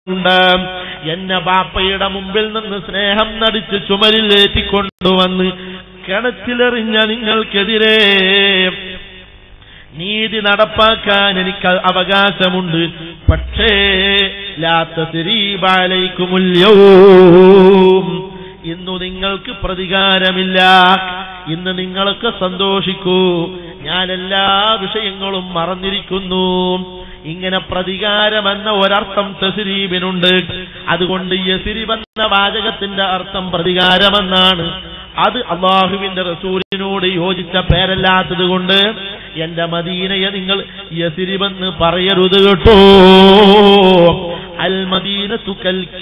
ഉണ്ട് എന്നെ ബാപ്പയുടെ മുമ്പിൽ നിന്ന് സ്നേഹം നടിച്ച് ചുമരിലേറ്റിക്കൊണ്ടുവന്ന് കിണറ്റിലെറിഞ്ഞ നിങ്ങൾക്കെതിരെ നീതി നടപ്പാക്കാൻ എനിക്ക് അവകാശമുണ്ട് പക്ഷേ ലാത്ത ഇന്നു നിങ്ങൾക്ക് പ്രതികാരമില്ല ഇന്ന് നിങ്ങൾക്ക് സന്തോഷിക്കൂ ഞാൻ എല്ലാ വിഷയങ്ങളും മറന്നിരിക്കുന്നു ഇങ്ങനെ പ്രതികാരമെന്ന ഒരർത്ഥം തസ്രീബിനുണ്ട് അതുകൊണ്ട് യസിരിബ് എന്ന വാചകത്തിന്റെ അർത്ഥം പ്രതികാരമെന്നാണ് അത് അള്ളാഹുവിന്റെ റസൂലിനോട് യോജിച്ച പേരല്ലാത്തത് കൊണ്ട് എന്റെ മദീനയെ നിങ്ങൾ യസിരിബെന്ന് പറയരുത് കേട്ടോ അൽ മദീനത്തു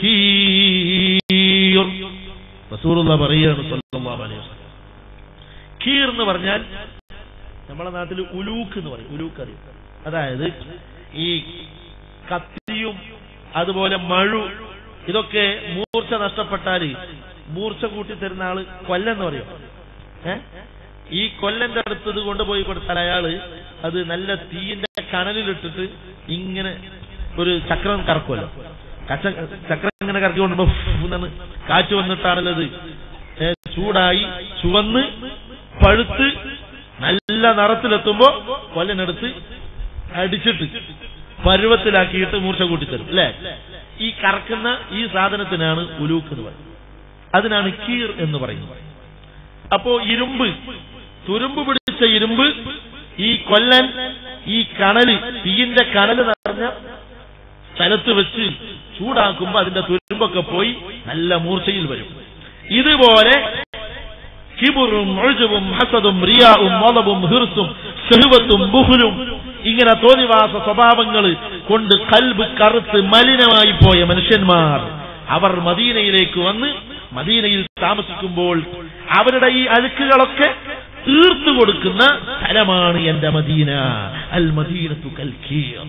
കൽക്കീർ റസൂലുള്ള പറയുകയാണ് സല്ലല്ലാഹു അലൈഹി വസല്ലം കീർ എന്ന് പറഞ്ഞാൽ നമ്മളെ നാട്ടിൽ ഉലൂക്ക് എന്ന് പറയും ഉലൂക്ക് അറിയും അതായത് ഈ കത്തിയും അതുപോലെ മഴു ഇതൊക്കെ മൂർച്ച നഷ്ടപ്പെട്ടാല് മൂർച്ച കൂട്ടി തരുന്ന ആള് കൊല്ലെന്ന് പറയും ഏ ഈ കൊല്ലന്റെ അടുത്തത് കൊണ്ടുപോയി കൊടുത്താൽ അയാള് അത് നല്ല തീയിന്റെ കനലിലിട്ടിട്ട് ഇങ്ങനെ ഒരു ചക്രം കറക്കുമല്ലോ കച്ച ചക്രം ഇങ്ങനെ കറക്കി കൊണ്ടുപോ കാറ്റ് വന്നിട്ടാണല്ലോ ഇത് ഏ, ചൂടായി ചുവന്ന് പഴുത്ത് നല്ല നിറത്തിലെത്തുമ്പോ കൊല്ലനെടുത്ത് അടിച്ചിട്ട് പരുവത്തിലാക്കിയിട്ട് മൂർച്ച കൂട്ടിത്തരും അല്ലെ ഈ കറക്കുന്ന ഈ സാധനത്തിനാണ് ഉലൂക്ക് എന്ന് പറയുന്നത് അതിനാണ് കീർ എന്ന് പറയുന്നത് അപ്പോ ഇരുമ്പ് തുരുമ്പ് പിടിച്ച ഇരുമ്പ് ഈ കൊല്ലൻ ഈ കണല് തീയിന്റെ കണല് നിറഞ്ഞ സ്ഥലത്ത് വെച്ച് ചൂടാക്കുമ്പോ അതിന്റെ തുരുമ്പൊക്കെ പോയി നല്ല മൂർച്ചയിൽ വരും ഇതുപോലെ കിബുറും ഒഴുജവും ഹസദും റിയാവും മൊളവും ഹിർസും സെഹുവത്തും ബുഹുലും ഇങ്ങനെ തോന്നിവാസ സ്വഭാവങ്ങൾ കൊണ്ട് കൽബ് കറുത്ത് മലിനമായി പോയ മനുഷ്യന്മാർ അവർ മദീനയിലേക്ക് വന്ന് മദീനയിൽ താമസിക്കുമ്പോൾ അവരുടെ ഈ അഴുക്കുകളൊക്കെ തീർത്തു കൊടുക്കുന്ന സ്ഥലമാണ് എന്റെ മദീന അൽ മദീനത്തു കൽക്കീർ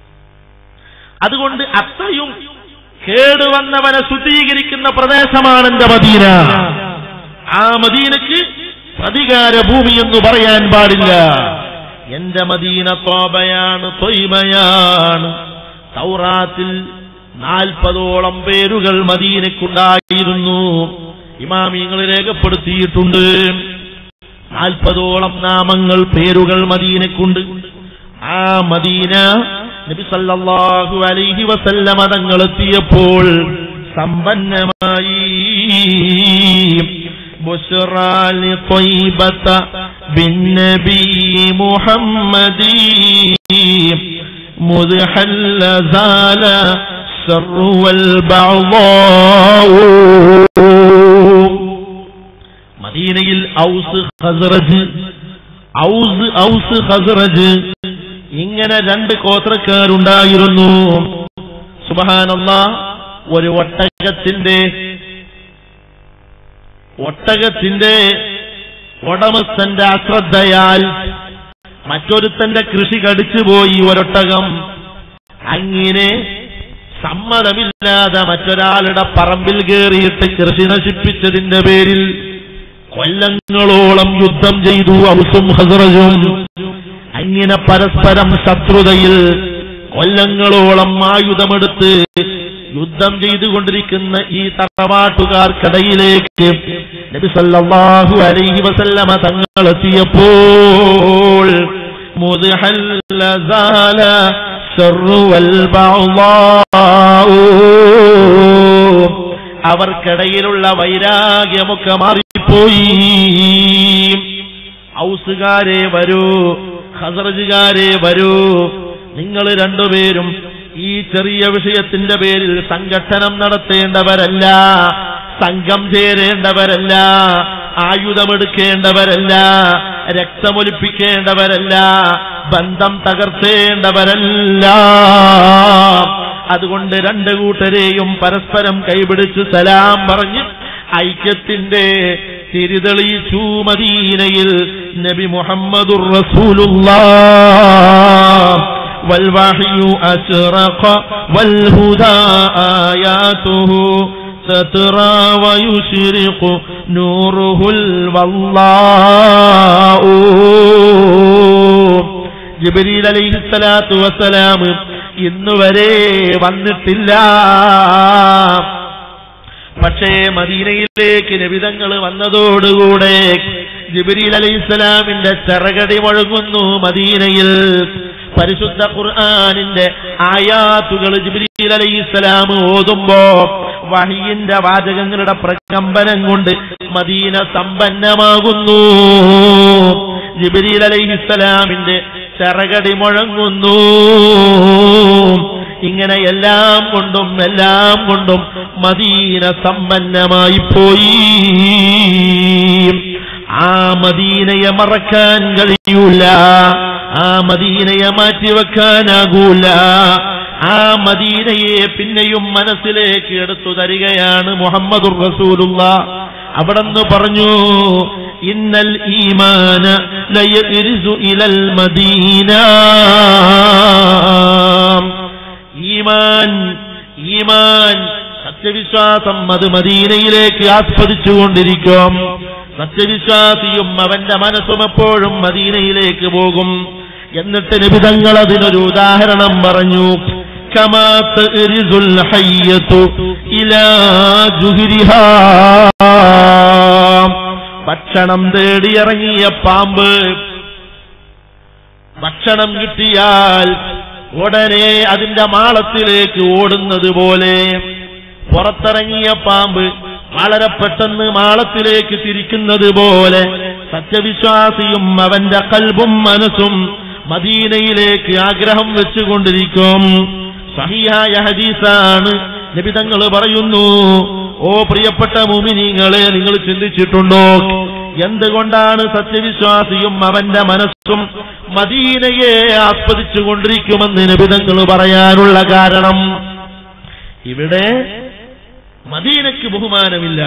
അതുകൊണ്ട് അത്രയും കേടുവന്നവനെ ശുദ്ധീകരിക്കുന്ന പ്രദേശമാണ് എന്റെ മദീന ആ മദീനക്ക് പ്രതികാര ഭൂമി എന്ന് പറയാൻ പാടില്ല എന്റെ മദീന തോബയാണ് തൊയ്മയാണ് തൗറാത്തിൽ നാൽപ്പതോളം പേരുകൾ മദീനക്കുണ്ടായിരുന്നു ഇമാമിങ്ങൾ രേഖപ്പെടുത്തിയിട്ടുണ്ട് നാൽപ്പതോളം നാമങ്ങൾ പേരുകൾ മദീനക്കുണ്ട് ആ മദീന നബി സല്ലല്ലാഹു അലൈഹി വസല്ലമ തങ്ങൾ എത്തിയപ്പോൾ സമ്പന്നമായി بشرى لطيبة بالنبي محمد مذ حل زال الشر والبعضاء മദീനയിൽ ഔസ് ഖസ്റജ് ഔസ് ഔസ് ഖസ്റജ് ഇങ്ങനെ രണ്ട് ഗോത്രക്കാരുണ്ടായിരുന്നു സുബഹാനല്ല ഒരു ഒട്ടകത്തിന്റെ ഒട്ടകത്തിന്റെ ഉടമസ്ഥന്റെ അശ്രദ്ധയാൽ മറ്റൊരുത്തന്റെ കൃഷി കടിച്ചുപോയി ഒരൊട്ടകം അങ്ങനെ സമ്മതമില്ലാതെ മറ്റൊരാളുടെ പറമ്പിൽ കയറിയിട്ട് കൃഷി നശിപ്പിച്ചതിന്റെ പേരിൽ കൊല്ലങ്ങളോളം യുദ്ധം ചെയ്തു ഔസും ഹസറജും അങ്ങനെ പരസ്പരം ശത്രുതയിൽ കൊല്ലങ്ങളോളം ആയുധമെടുത്ത് യുദ്ധം ചെയ്തുകൊണ്ടിരിക്കുന്ന ഈ തറവാട്ടുകാർക്കിടയിലേക്ക് നബി സല്ലല്ലാഹു അലൈഹി വസല്ലമ തങ്ങൾ എത്തിയപ്പോൾ മുദ്ഹല്ല സാല ശർറു വൽ ബഅ്ളാഉ അവർക്കിടയിലുള്ള വൈരാഗ്യമൊക്കെ മാറിപ്പോയി ഔസുകാരെ വരൂ ഹസറജുകാരെ വരൂ നിങ്ങൾ രണ്ടുപേരും ഈ ചെറിയ വിഷയത്തിന്റെ പേരിൽ സംഘട്ടനം നടത്തേണ്ടവരല്ല സംഘം ചേരേണ്ടവരല്ല ആയുധമെടുക്കേണ്ടവരല്ല രക്തമൊലിപ്പിക്കേണ്ടവരല്ല ബന്ധം തകർത്തേണ്ടവരല്ല അതുകൊണ്ട് രണ്ട് കൂട്ടരെയും പരസ്പരം കൈപിടിച്ച് സലാം പറഞ്ഞ് ഐക്യത്തിന്റെ തിരിതെളിയിച്ചു മദീനയിൽ നബി മുഹമ്മദുർ റസൂലുള്ളാഹ് والوحي أشرق والهدى آياته سترى ويشرق نوره الوضاء ജിബരീൽ അലൈഹി സ്വലാത്തു വസ്സലാം ഇന്നുവരെ വന്നിട്ടില്ല പക്ഷേ മദീനയിലേക്ക് നബിതങ്ങൾ വന്നതോടുകൂടെ ജിബിരിൽ അലൈഹിസ്സലാമിന്റെ ചെറകടി മുഴങ്ങുന്നു മദീനയിൽ പരിശുദ്ധ ഖുർആാനിന്റെ ആയാത്തുകൾ ജിബിരിൽ അലൈഹിസ്സലാം ഓതുമ്പോ വഹിയിന്റെ വാചകങ്ങളുടെ പ്രകമ്പനം കൊണ്ട് മദീന സമ്പന്നമാകുന്നു ജിബിരിൽ അലൈഹിസ്സലാമിന്റെ ചെറകടി മുഴങ്ങുന്നു ഇങ്ങനെ എല്ലാം കൊണ്ടും എല്ലാം കൊണ്ടും മദീന സമ്പന്നമായി പോയി ആ മദീനയെ മറക്കാൻ കഴിയൂല ആ മദീനയെ മാറ്റിവെക്കാനാകൂല ആ മദീനയെ പിന്നെയും മനസ്സിലേക്ക് എടുത്തു തരികയാണ് മുഹമ്മദുർ റസൂലുള്ള അവിടെന്ന് പറഞ്ഞു ഇന്നൽ ഈമാന ലയരിസു ഇലൽ മദീന ഈമാൻ ഈമാൻ സത്യവിശ്വാസം അത് മദീനയിലേക്ക് ആസ്വദിച്ചുകൊണ്ടിരിക്കും സത്യവിശ്വാസിയും അവന്റെ മനസ്സും എപ്പോഴും മദീനയിലേക്ക് പോകും എന്നിട്ട് നിബിതങ്ങൾ അതിനൊരു ഉദാഹരണം പറഞ്ഞു കമാത്ത് ഇരിസുൽ ഹയ്യത്തു ഇലാ ജുഹരിഹാ ഭക്ഷണം തേടിയിറങ്ങിയ പാമ്പ് ഭക്ഷണം കിട്ടിയാൽ ഉടനെ അതിന്റെ മാളത്തിലേക്ക് ഓടുന്നത് പോലെ പുറത്തിറങ്ങിയ പാമ്പ് വളരെ പെട്ടെന്ന് മാളത്തിലേക്ക് തിരിക്കുന്നത് പോലെ സത്യവിശ്വാസിയും അവന്റെ കൽബും മനസ്സും മദീനയിലേക്ക് ആഗ്രഹം വെച്ചുകൊണ്ടിരിക്കും സഹിയായ ഹദീസാണ് നിബിതങ്ങൾ പറയുന്നു ഓ പ്രിയപ്പെട്ട മുമിനിങ്ങളെ നിങ്ങൾ ചിന്തിച്ചിട്ടുണ്ടോ എന്തുകൊണ്ടാണ് സത്യവിശ്വാസിയും അവന്റെ മനസ്സും മദീനയെ ആസ്വദിച്ചു കൊണ്ടിരിക്കുമെന്ന് നിബിതങ്ങൾ പറയാനുള്ള കാരണം ഇവിടെ മദീനയ്ക്ക് ബഹുമാനമില്ല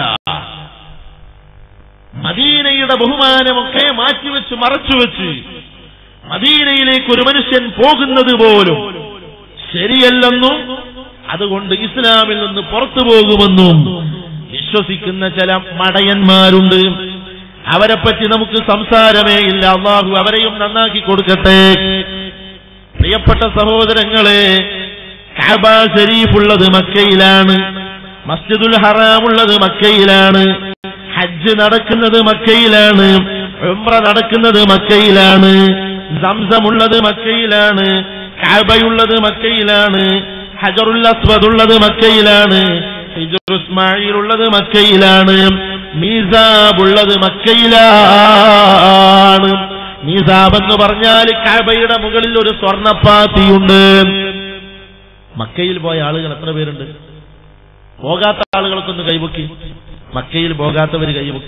മദീനയുടെ ബഹുമാനമൊക്കെ മാറ്റിവെച്ച് മറച്ചുവെച്ച് മദീനയിലേക്ക് ഒരു മനുഷ്യൻ പോകുന്നത് പോലും ശരിയല്ലെന്നും അതുകൊണ്ട് ഇസ്ലാമിൽ നിന്ന് പുറത്തു പോകുമെന്നും വിശ്വസിക്കുന്ന ചില മടയന്മാരുണ്ട് അവരെപ്പറ്റി നമുക്ക് സംസാരമേ ഇല്ല അള്ളാഹു അവരെയും നന്നാക്കി കൊടുക്കട്ടെ പ്രിയപ്പെട്ട സഹോദരങ്ങളെ കാബ ഷരീഫുള്ളത് മക്കയിലാണ് മസ്ജിദുൽ ഹറാമുള്ളത് മക്കയിലാണ് ഹജ്ജ് നടക്കുന്നത് മക്കയിലാണ് ഉംറ നടക്കുന്നത് മക്കയിലാണ് സംസമുള്ളത് മക്കയിലാണ് കാബയുള്ളത് മക്കയിലാണ് ഹജറുൽ അസ്വദ് ഉള്ളത് മക്കയിലാണ് ഹിജർ ഇസ്മായിൽ ഉള്ളത് മക്കയിലാണ് മീസാബ് ഉള്ളത് മക്കയിലാണ് മീസാബ് എന്ന് പറഞ്ഞാൽ കാബയുടെ മുകളിൽ ഒരു സ്വർണപ്പാത്തിയുണ്ട് മക്കയിൽ പോയ ആളുകൾ എത്ര പേരുണ്ട് പോകാത്ത ആളുകൾക്കൊന്ന് കൈവക്കി മക്കയിൽ പോകാത്തവർ കൈവക്കി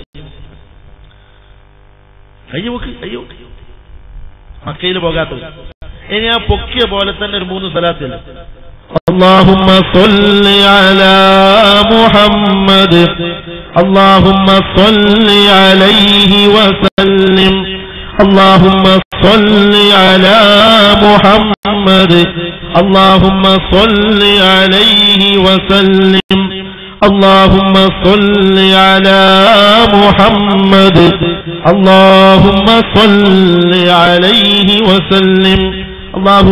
കൈവക്കി കൈവക്കി മക്കയിൽ പോകാത്തവർ ഇനി ആ പൊക്കിയ പോലെ തന്നെ ഒരു മൂന്ന് സ്ഥലത്തില്ല اللهم صل على محمد اللهم صل عليه وسلم اللهم صل على محمد اللهم صل عليه وسلم اللهم صل على محمد اللهم صل عليه وسلم الله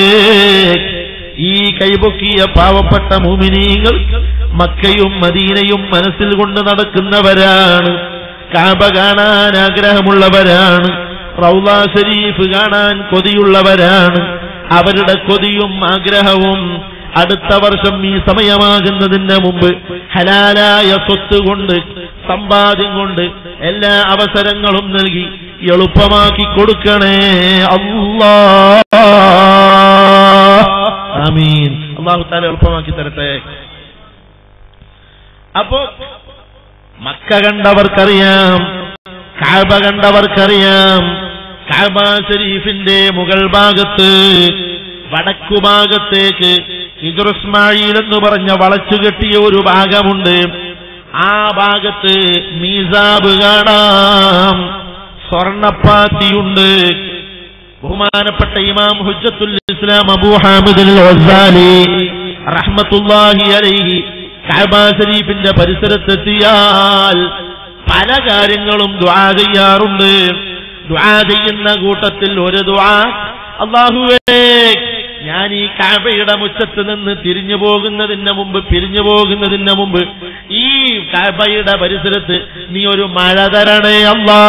ഈ കൈപൊക്കിയ പാവപ്പെട്ട മുമിനീങ്ങൾ മക്കയും മദീനയും മനസ്സിൽ കൊണ്ട് നടക്കുന്നവരാണ് കാബ കാണാൻ ആഗ്രഹമുള്ളവരാണ് റൗല ഷരീഫ് കാണാൻ കൊതിയുള്ളവരാണ് അവരുടെ കൊതിയും ആഗ്രഹവും അടുത്ത വർഷം ഈ സമയമാകുന്നതിന് മുമ്പ് ഹലാലായ സ്വത്ത് കൊണ്ട് സമ്പാദ്യം കൊണ്ട് എല്ലാ അവസരങ്ങളും നൽകി എളുപ്പമാക്കി കൊടുക്കണേ അല്ലാ ആമീൻ അള്ളാഹു താല എളുപ്പമാക്കി തരട്ടെ അപ്പോ മക്ക കണ്ടവർക്കറിയാം കാബ കണ്ടവർക്കറിയാം കാബ ഷരീഫിന്റെ മുകൾ ഭാഗത്ത് വടക്കു ഭാഗത്തേക്ക് ഇസ്മായിൽ എന്ന് പറഞ്ഞ വളച്ചു കെട്ടിയ ഒരു ഭാഗമുണ്ട് ആ ഭാഗത്ത് മീസാബ് കാണാം സ്വർണപ്പാത്തിയുണ്ട് ബഹുമാനപ്പെട്ട ഇമാം ഹുജ്ജത്തുൽ ഇസ്ലാം അബൂ ഹാമിദുൽ ഗസാലി റഹ്മത്തുള്ളാഹി അലൈഹി കഅബ ശരീഫിന്റെ പരിസരത്തെത്തിയാൽ പല കാര്യങ്ങളും ദുആ ചെയ്യാറുണ്ട് ദുആ ചെയ്യുന്ന കൂട്ടത്തിൽ ഒരു ദുആ അള്ളാഹുവേ ഞാൻ ഈ കാബയുടെ മുറ്റത്ത് നിന്ന് തിരിഞ്ഞു പോകുന്നതിന് മുമ്പ് പിരിഞ്ഞു പോകുന്നതിന് മുമ്പ് ഈ കാബയുടെ പരിസരത്ത് നീ ഒരു മഴ തരണേ അല്ലാ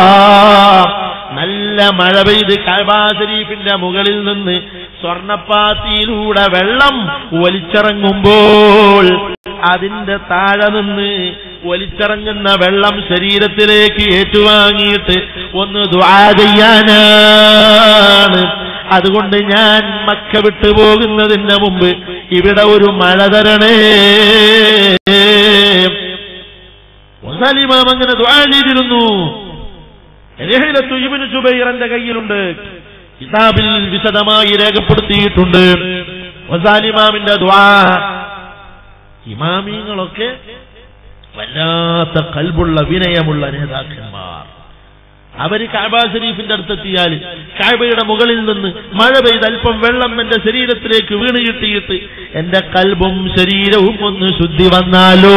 നല്ല മഴ പെയ്ത് കാബാ ശരീഫിന്റെ മുകളിൽ നിന്ന് സ്വർണപ്പാത്തിയിലൂടെ വെള്ളം ഒലിച്ചിറങ്ങുമ്പോൾ അതിന്റെ താഴെ നിന്ന് ഒലിച്ചിറങ്ങുന്ന വെള്ളം ശരീരത്തിലേക്ക് ഏറ്റുവാങ്ങിയിട്ട് ഒന്ന് ദ്വാ ചെയ്യാനാണ് അതുകൊണ്ട് ഞാൻ മക്ക വിട്ടു പോകുന്നതിന് മുമ്പ് ഇവിടെ ഒരു മഴ തരണേ മുസാലിമാം അങ്ങനെ ദ്വാ ചെയ്തിരുന്നു രഹിലത്തു ഇബ്നു ജുബൈറിന്റെ കയ്യിലുണ്ട് കിതാബിൽ വിശദമായി രേഖപ്പെടുത്തിയിട്ടുണ്ട് വസാലിമാമിന്റെ ദ്വാ ഇമാമിങ്ങളൊക്കെ വല്ലാത്ത കൽബുള്ള വിനയമുള്ള നേതാക്കന്മാർ അവര് കാബ ഷരീഫിന്റെ അടുത്തെത്തിയാൽ കാബയുടെ മുകളിൽ നിന്ന് മഴ പെയ്ത് അല്പം വെള്ളം എന്റെ ശരീരത്തിലേക്ക് വീണ് കിട്ടിയിട്ട് എന്റെ കൽബും ശരീരവും ഒന്ന് ശുദ്ധി വന്നാലോ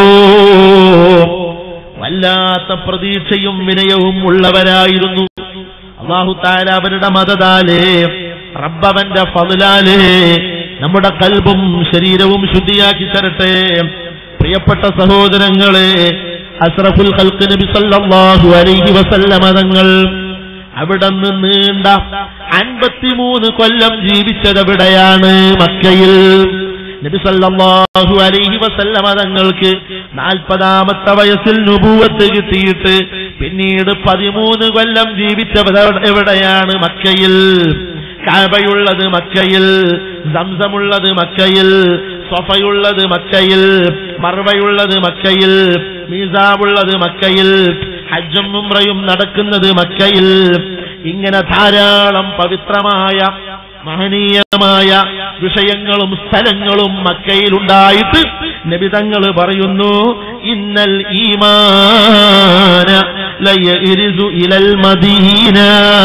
വല്ലാത്ത പ്രതീക്ഷയും വിനയവും ഉള്ളവരായിരുന്നു അള്ളാഹു താര അവരുടെ മതതാലേ റബ്ബവന്റെ ഫതിലാലേ നമ്മുടെ കൽബും ശരീരവും ശുദ്ധിയാക്കി തരട്ടെ പ്രിയപ്പെട്ട സഹോദരങ്ങളെ അസ്രഫുൽ ഖൽക്ക് നബി സല്ലല്ലാഹു അലൈഹി വസല്ലമ തങ്ങൾ അവിടെ നിന്ന് നീണ്ട അൻപത്തിമൂന്ന് കൊല്ലം ജീവിച്ചതെവിടെയാണ് മക്കയിൽ നബി സല്ലല്ലാഹു അലൈഹി വസല്ലമ തങ്ങൾക്ക് നാൽപ്പതാമത്തെ വയസ്സിൽ നുബൂവത്ത് കിട്ടിയിട്ട് പിന്നീട് പതിമൂന്ന് കൊല്ലം ജീവിച്ചത് എവിടെയാണ് മക്കയിൽ കാബയുള്ളത് മക്കയിൽ സംസമുള്ളത് മക്കയിൽ സൊഫയുള്ളത് മക്കയിൽ മർവയുള്ളത് മക്കയിൽ മീസാവുള്ളത് മക്കയിൽ ഹജ്ജും ഉംറയും നടക്കുന്നത് മക്കയിൽ ഇങ്ങനെ ധാരാളം പവിത്രമായ മഹനീയമായ വിഷയങ്ങളും സ്ഥലങ്ങളും മക്കയിലുണ്ടായിട്ട് നബിതങ്ങൾ പറയുന്നു ഇന്നൽ ഈമാന ലയഇരിസു ഇലൽ മദീന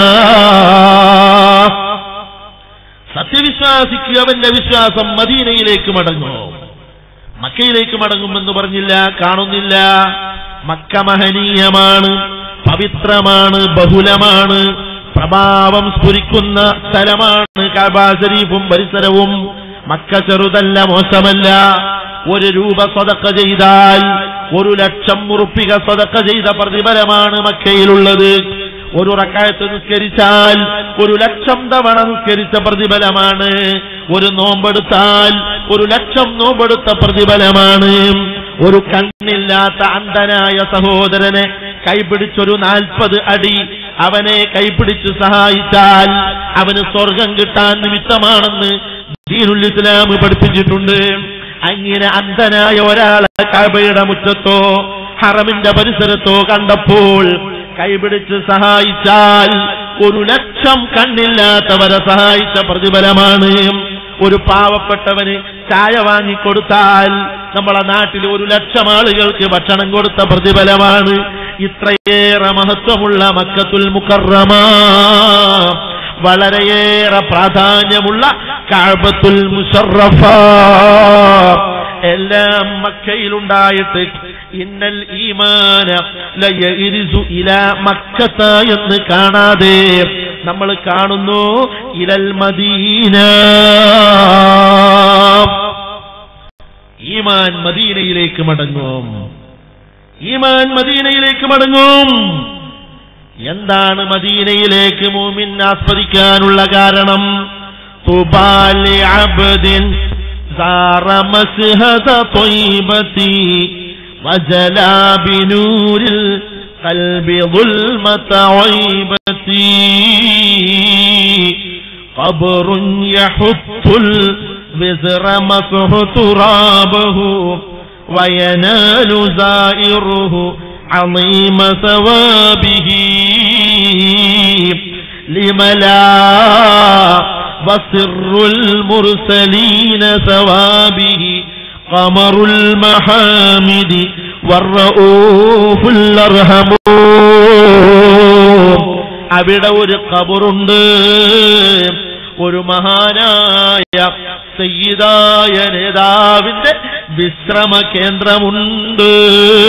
സത്യവിശ്വാസിക്ക് അവന്റെ വിശ്വാസം മദീനയിലേക്ക് മടങ്ങും മക്കയിലേക്ക് മടങ്ങുമെന്ന് പറഞ്ഞില്ല കാണുന്നില്ല മക്ക മഹനീയമാണ് പവിത്രമാണ് ബഹുലമാണ് പ്രഭാവം സ്ഫുരിക്കുന്ന സ്ഥലമാണ് കാബാ ശരീഫും പരിസരവും മക്ക ചെറുതല്ല മോശമല്ല ഒരു രൂപ സ്വതക്ക ചെയ്താൽ ഒരു ലക്ഷം ഉറുപ്പിക സ്വതക്ക ചെയ്ത പ്രതിഫലമാണ് മക്കയിലുള്ളത് ഒരു റക്കായത്ത് നിസ്കരിച്ചാൽ ഒരു ലക്ഷം തവണ നിസ്കരിച്ച പ്രതിഫലമാണ് ഒരു നോമ്പെടുത്താൽ ഒരു ലക്ഷം നോമ്പെടുത്ത പ്രതിഫലമാണ് ഒരു കണ്ണില്ലാത്ത അന്ധനായ സഹോദരനെ കൈപിടിച്ചൊരു നാൽപ്പത് അടി അവനെ കൈപിടിച്ച് സഹായിച്ചാൽ അവന് സ്വർഗം കിട്ടാൻ നിമിത്തമാണെന്ന് ദീനുൽ ഇസ്ലാം പഠിപ്പിച്ചിട്ടുണ്ട് അങ്ങനെ അന്ധനായ ഒരാളെ കബയുടെ മുറ്റത്തോ ഹറമിന്റെ പരിസരത്തോ കണ്ടപ്പോൾ കൈപിടിച്ച് സഹായിച്ചാൽ ഒരു ലക്ഷം കണ്ണില്ലാത്തവരെ സഹായിച്ച പ്രതിഫലമാണ് ഒരു പാവപ്പെട്ടവന് ചായ വാങ്ങിക്കൊടുത്താൽ നമ്മളെ നാട്ടിൽ ഒരു ലക്ഷം ആളുകൾക്ക് ഭക്ഷണം കൊടുത്ത പ്രതിഫലമാണ് ഇത്രയേറെ മഹത്വമുള്ള മക്കത്തുൽ മുക്കറമ വളരെയേറെ പ്രാധാന്യമുള്ള കാഴ്ബത്തുൽ മുഷറഫ എല്ലാം മക്കയിലുണ്ടായിട്ട് ഇന്നൽ ഈമാന ലയഇരിസു ഇല മക്കത്ത എന്ന് കാണാതെ നമ്മൾ കാണുന്നു ഇലൽ മദീന ഈമാൻ മദീനയിലേക്ക് മടങ്ങും ഈമാൻ മദീനയിലേക്ക് മടങ്ങും എന്താണ് മദീനയിലേക്ക് മൂമിൻ ആസ്വദിക്കാനുള്ള കാരണം തുബാലി അബ്ദിൻ زار مسهد طيبتي وجلى بنور القلب ظلمة عيبتي قبر يحط الوزر مسح ترابه وينال زائره عظيم ثوابه لملا وسر المرسلين ثوابه قمر المحامد والرؤوف الأرحم അവിടെ ഒരു കബറുണ്ട് ഒരു മഹാനായ സയ്യിദായ നേതാവിന്റെ വിശ്രമ കേന്ദ്രമുണ്ട്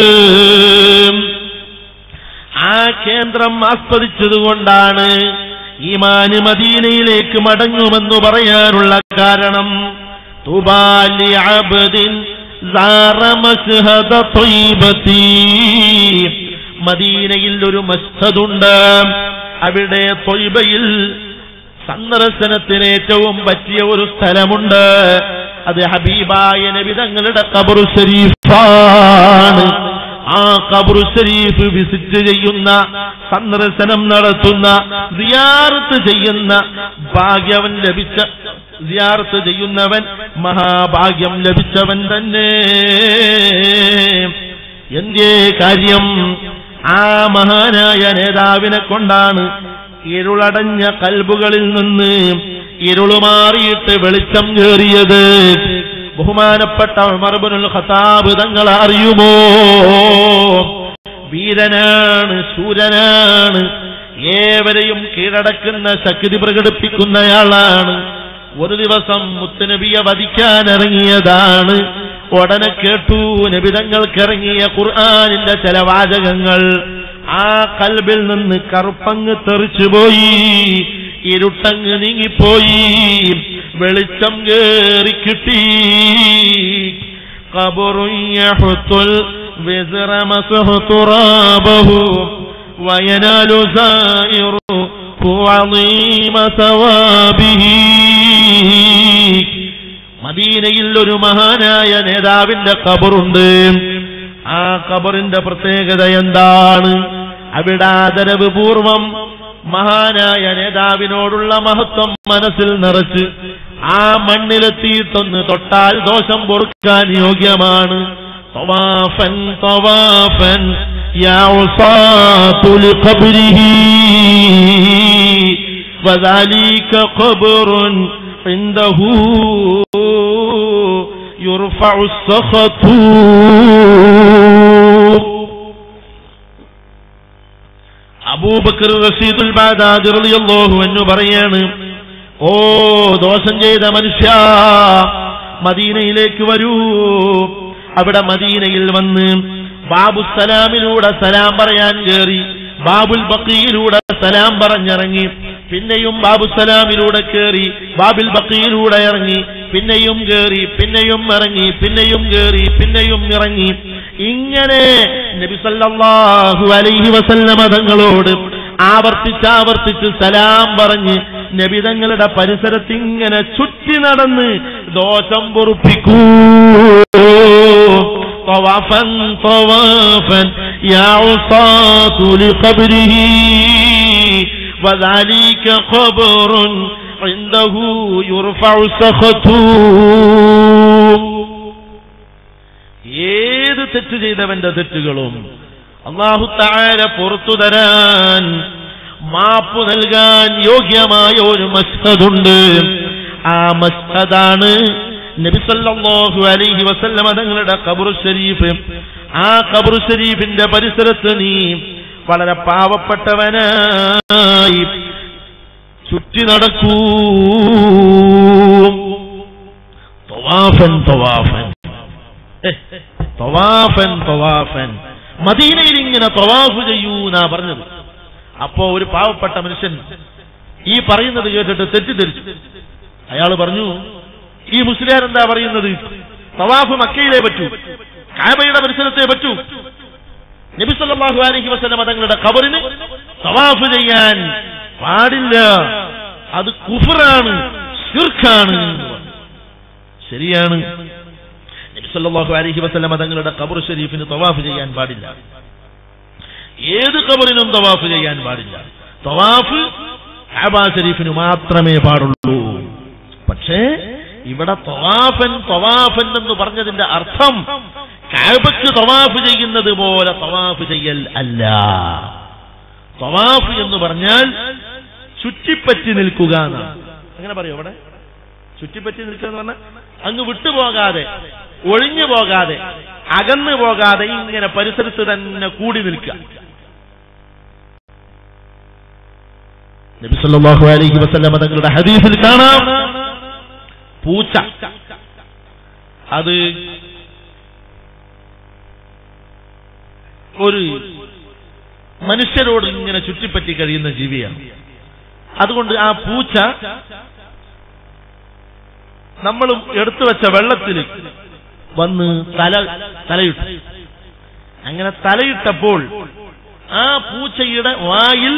ആ കേന്ദ്രം ആസ്വദിച്ചതുകൊണ്ടാണ് ഈമാന് മദീനയിലേക്ക് മടങ്ങുമെന്ന് പറയാനുള്ള കാരണം തുബാലി അബ്ദിൻ സാറ മസ്ഹദ ത്വയ്ബത്തി. മദീനയിൽ ഒരു മസ്ഹദുണ്ട് അവിടെ ത്വയ്ബയിൽ സന്ദർശനത്തിന് ഏറ്റവും പറ്റിയ ഒരു സ്ഥലമുണ്ട് അത് ഹബീബായ നബി തങ്ങളുടെ കബറു ഷരീഫാണ് ആ കബറു ഷരീഫ് വിസിറ്റ് ചെയ്യുന്ന സന്ദർശനം നടത്തുന്ന സിയാറത്ത് ചെയ്യുന്ന ഭാഗ്യവൻ ലഭിച്ച സിയാറത്ത് ചെയ്യുന്നവൻ മഹാഭാഗ്യം ലഭിച്ചവൻ തന്നെ എന്തേ കാര്യം ആ മഹാനായ നേതാവിനെ കൊണ്ടാണ് ഇരുളടഞ്ഞ കൽബുകളിൽ നിന്ന് ഇരുളുമാറിയിട്ട് വെളിച്ചം കയറിയത് ബഹുമാനപ്പെട്ട ഉമർബുൽ ഖത്താബ് തങ്ങൾ അറിയുമോ വീരനാണ് ശൂരനാണ് ഏവരെയും കീഴടക്കുന്ന ശക്തി പ്രകടിപ്പിക്കുന്നയാളാണ് ഒരു ദിവസം മുത്തുനബിയെ വധിക്കാൻ ഇറങ്ങിയതാണ് ഉടനെ കേട്ടു നബിതങ്ങൾക്കിറങ്ങിയ ഖുർആാനിന്റെ ചില വാചകങ്ങൾ ആ കൽബിൽ നിന്ന് കറുപ്പങ്ങ് തെറിച്ചുപോയി ഇരുട്ടങ്ങ് നീങ്ങിപ്പോയി വെളിച്ചം കേറി കിട്ടി കബുറുയ്യഹുത്തുൽ വിസ്റ മസ്ഹു തുറാബഹു وينال زائره عظيم ثوابه മദീനയിൽ ഒരു മഹാനായ നേതാവിന്റെ കബറുണ്ട് ആ കബറിന്റെ പ്രത്യേകത എന്താണ് അവിടെ ആദരവ് പൂർവം മഹാനായ നേതാവിനോടുള്ള മഹത്വം മനസ്സിൽ നിറച്ച് ആ മണ്ണിലെത്തിയിട്ടൊന്ന് തൊട്ടാൽ ദോഷം പൊറുക്കാൻ യോഗ്യമാണ് طوافا طوافا يا عصاة لقبره وذلك قبر عنده يرفع السخط അബൂബക്കർ റഷീദുൽ ബാദാദ് റളിയല്ലാഹു അൻഹു പറയാണ് ഓ ദോഷം ചെയ്ത മനുഷ്യ മദീനയിലേക്ക് വരൂ അവിടെ മദീനയിൽ വന്ന് ബാബു സലാമിലൂടെ സലാം പറയാൻ കയറി ബാബുൽ ബക്കിയിലൂടെ സലാം പറഞ്ഞിറങ്ങി പിന്നെയും ബാബു സലാമിലൂടെ കയറി ബാബുൽ ബക്കിയിലൂടെ ഇറങ്ങി പിന്നെയും കയറി പിന്നെയും ഇറങ്ങി പിന്നെയും കയറി പിന്നെയും ഇറങ്ങി ഇങ്ങനെ നബി സല്ലല്ലാഹു അലൈഹി വസല്ലമ തങ്ങളോട് ആവർത്തിച്ചാവർത്തിച്ച് സലാം പറഞ്ഞ് നബിതങ്ങളുടെ പരിസരത്ത് ഇങ്ങനെ ചുറ്റി നടന്ന് ദോഷം പൊറുപ്പിക്കൂ طوافا طوافا يا عصاة لقبره وذلك قبر عنده يرفع سخطه ഏത് തെറ്റ് ചെയ്തവന്റെ തെറ്റുകളും അള്ളാഹു താര പുറത്തു തരാൻ മാപ്പ് നൽകാൻ യോഗ്യമായ ഒരു മസ്ഹദുണ്ട് ആ മസ്ഹദാണ് നബിസല്ലാഹു അലൈഹി വസല്ലമ തങ്ങളുടെ ഖബറു ഷരീഫ് ആ ഖബറു ഷരീഫിന്റെ പരിസരത്ത് നീ വളരെ പാവപ്പെട്ടവനായി ചുറ്റി നടക്കൂ തൊവാഫൻ തൊവാഫൻ തൊവാഫൻ തൊവാഫൻ മദീനയിൽ ഇങ്ങനെ തൊവാഫ് ചെയ്യൂ എന്നാ പറഞ്ഞത് അപ്പോ ഒരു പാവപ്പെട്ട മനുഷ്യൻ ഈ പറയുന്നത് കേട്ടിട്ട് തെറ്റിദ്ധരിച്ചു അയാൾ പറഞ്ഞു ഈ മുസ്ലിയാർ എന്താ പറയുന്നത് തവാഫ് മക്കയിലേ പറ്റൂ കാബയുടെ പരിസരത്തേ പറ്റൂ നബി സല്ലല്ലാഹു അലൈഹി വസല്ലം തങ്ങളുടെ ഖബറിന് തവാഫ് ചെയ്യാൻ പാടില്ല അത് കുഫറാണ് ശിർക്കാണ് ശരിയാണ് നബി സല്ലല്ലാഹു അലൈഹി വസല്ലം തങ്ങളുടെ ഖബർ ഷരീഫിന് തവാഫ് ചെയ്യാൻ പാടില്ല ഏത് ഖബറിനും തവാഫ് ചെയ്യാൻ പാടില്ല തവാഫ് കാബ ഷരീഫിന് മാത്രമേ പാടുള്ളൂ പക്ഷേ ഇവിടെ തവാഫൻ തവാഫൻ എന്ന് പറഞ്ഞതിന്റെ അർത്ഥം കാബയ്ക്ക് തവാഫ് ചെയ്യുന്നത് പോലെ തവാഫ് ചെയ്യൽ അല്ല തവാഫ് എന്ന് പറഞ്ഞാൽ ചുറ്റിപ്പറ്റി നിൽക്കുക എന്നാണ് അങ്ങനെ പറയോ അവിടെ ചുറ്റിപ്പറ്റി നിൽക്കുക എന്ന് പറഞ്ഞാൽ അങ്ങ് വിട്ടുപോകാതെ ഒഴിഞ്ഞു പോകാതെ അകന്നു പോകാതെ ഇങ്ങനെ പരിസരത്ത് തന്നെ കൂടി നിൽക്കുക നബി സല്ലല്ലാഹു അലൈഹി വസല്ലം തങ്ങളുടെ ഹദീസിൽ കാണാം പൂച്ച അത് ഒരു മനുഷ്യരോട് ഇങ്ങനെ ചുറ്റിപ്പറ്റി കഴിയുന്ന ജീവിയാണ് അതുകൊണ്ട് ആ പൂച്ച നമ്മളും എടുത്തു വെച്ച വെള്ളത്തിൽ വന്ന് തല തലയിട്ടു അങ്ങനെ തലയിട്ടപ്പോൾ ആ പൂച്ചയുടെ വായിൽ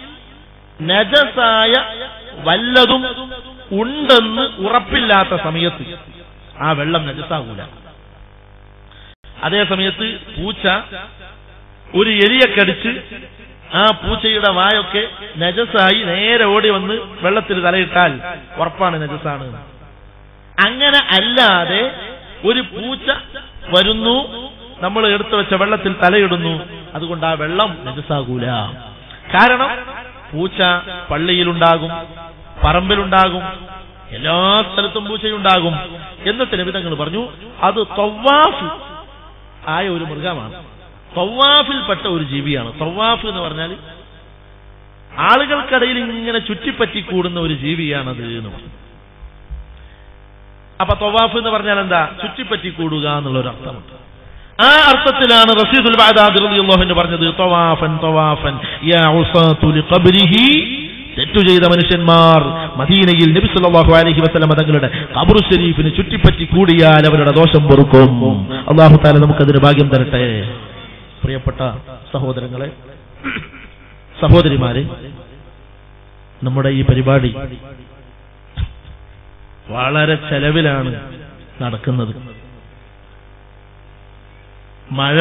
നജസായ വല്ലതും ഉണ്ടെന്ന് ഉറപ്പില്ലാത്ത സമയത്ത് ആ വെള്ളം നജസാകൂല അതേ സമയത്ത് പൂച്ച ഒരു എലിയെ കടിച്ച് ആ പൂച്ചയുടെ വായൊക്കെ നജസായി നേരെ ഓടി വന്ന് വെള്ളത്തിൽ തലയിട്ടാൽ ഉറപ്പാണ് നജസാണ് എന്ന്. അങ്ങനെ അല്ലാതെ ഒരു പൂച്ച വരുന്നു നമ്മൾ എടുത്തു വെച്ച വെള്ളത്തിൽ തലയിടുന്നു അതുകൊണ്ട് ആ വെള്ളം നജസാകൂല കാരണം പൂച്ച പള്ളിയിലുണ്ടാകും പറമ്പിലുണ്ടാകും എല്ലാ സ്ഥലത്തും പൂച്ചയുണ്ടാകും എന്നിട്ട് നബിതങ്ങൾ പറഞ്ഞു അത് തൊവാഫ് ആയ ഒരു മൃഗമാണ് തൊവാഫിൽപ്പെട്ട ഒരു ജീവിയാണ് തൊവാഫ് എന്ന് പറഞ്ഞാൽ ആളുകൾക്കിടയിൽ ഇങ്ങനെ ചുറ്റിപ്പറ്റി കൂടുന്ന ഒരു ജീവിയാണത് എന്ന് പറഞ്ഞു അപ്പൊ തൊവാഫ് എന്ന് പറഞ്ഞാൽ എന്താ ചുറ്റിപ്പറ്റി കൂടുക എന്നുള്ള ഒരു അർത്ഥമുണ്ട് ആ അർത്ഥത്തിലാണ് റസീദുൽ ബാദാദിറിയാഹുവിന് പറഞ്ഞത് തൊവാഫൻ തൊവാഫൻ യാ ഉസാതു ലിഖബ്രിഹി തെറ്റു ചെയ്ത മനുഷ്യന്മാർ മദീനയിൽ നബി സല്ലല്ലാഹു അലൈഹി വസല്ലം തങ്ങളുടെ ഖബർ ഷരീഫിന് ചുറ്റിപ്പറ്റി കൂടിയാൽ അവരുടെ ദോഷം പൊറുക്കും അള്ളാഹു താല നമുക്കതിന് ഭാഗ്യം തരട്ടെ പ്രിയപ്പെട്ട സഹോദരങ്ങളെ സഹോദരിമാരെ നമ്മുടെ ഈ പരിപാടി വളരെ ചെലവിലാണ് നടക്കുന്നത് മഴ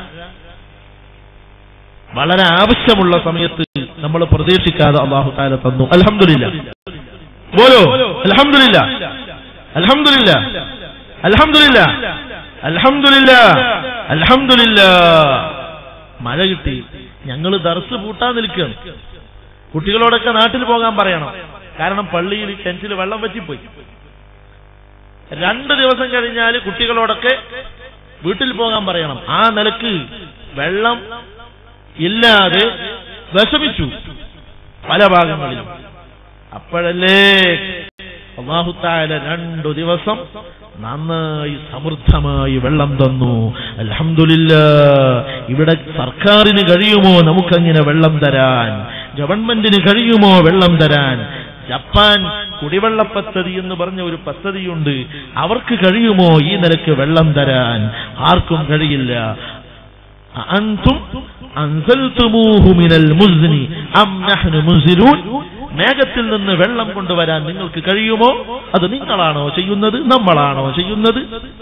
വളരെ ആവശ്യമുള്ള സമയത്ത് നമ്മൾ പ്രതീക്ഷിക്കാതെ അള്ളാഹു താല തന്നു അലഹമില്ല ബോലോ അലഹമില്ല അലഹമില്ല അലഹമില്ല അലഹമില്ല അലഹമില്ല മഴ കിട്ടി ഞങ്ങൾ ദർസ് പൂട്ടാൻ നിൽക്കുകയാണ് കുട്ടികളോടൊക്കെ നാട്ടിൽ പോകാൻ പറയണം കാരണം പള്ളിയിൽ കിണറ്റിൽ വെള്ളം വറ്റിപ്പോയി രണ്ട് ദിവസം കഴിഞ്ഞാൽ കുട്ടികളോടൊക്കെ വീട്ടിൽ പോകാൻ പറയണം ആ നിലക്ക് വെള്ളം ഇല്ലാതെ വിഷമിച്ചു പല ഭാഗങ്ങളിലും അപ്പോഴല്ലേ അള്ളാഹുത്താല രണ്ടു ദിവസം നന്നായി സമൃദ്ധമായി വെള്ളം തന്നു അലഹമില്ല ഇവിടെ സർക്കാരിന് കഴിയുമോ നമുക്കങ്ങനെ വെള്ളം തരാൻ ഗവൺമെന്റിന് കഴിയുമോ വെള്ളം തരാൻ ജപ്പാൻ കുടിവെള്ള പദ്ധതി എന്ന് പറഞ്ഞ ഒരു പദ്ധതിയുണ്ട് അവർക്ക് കഴിയുമോ ഈ നിലക്ക് വെള്ളം തരാൻ ആർക്കും കഴിയില്ല അൻതും അൻസൽതുമൂഹു മിനൽ മുസ്നി അം നഹ്നു മുൻസിലൂൻ മേഘത്തിൽ നിന്ന് വെള്ളം കൊണ്ടുവരാൻ നിങ്ങൾക്ക് കഴിയുമോ അത് നിങ്ങളാണോ ചെയ്യുന്നത് നമ്മളാണോ ചെയ്യുന്നത്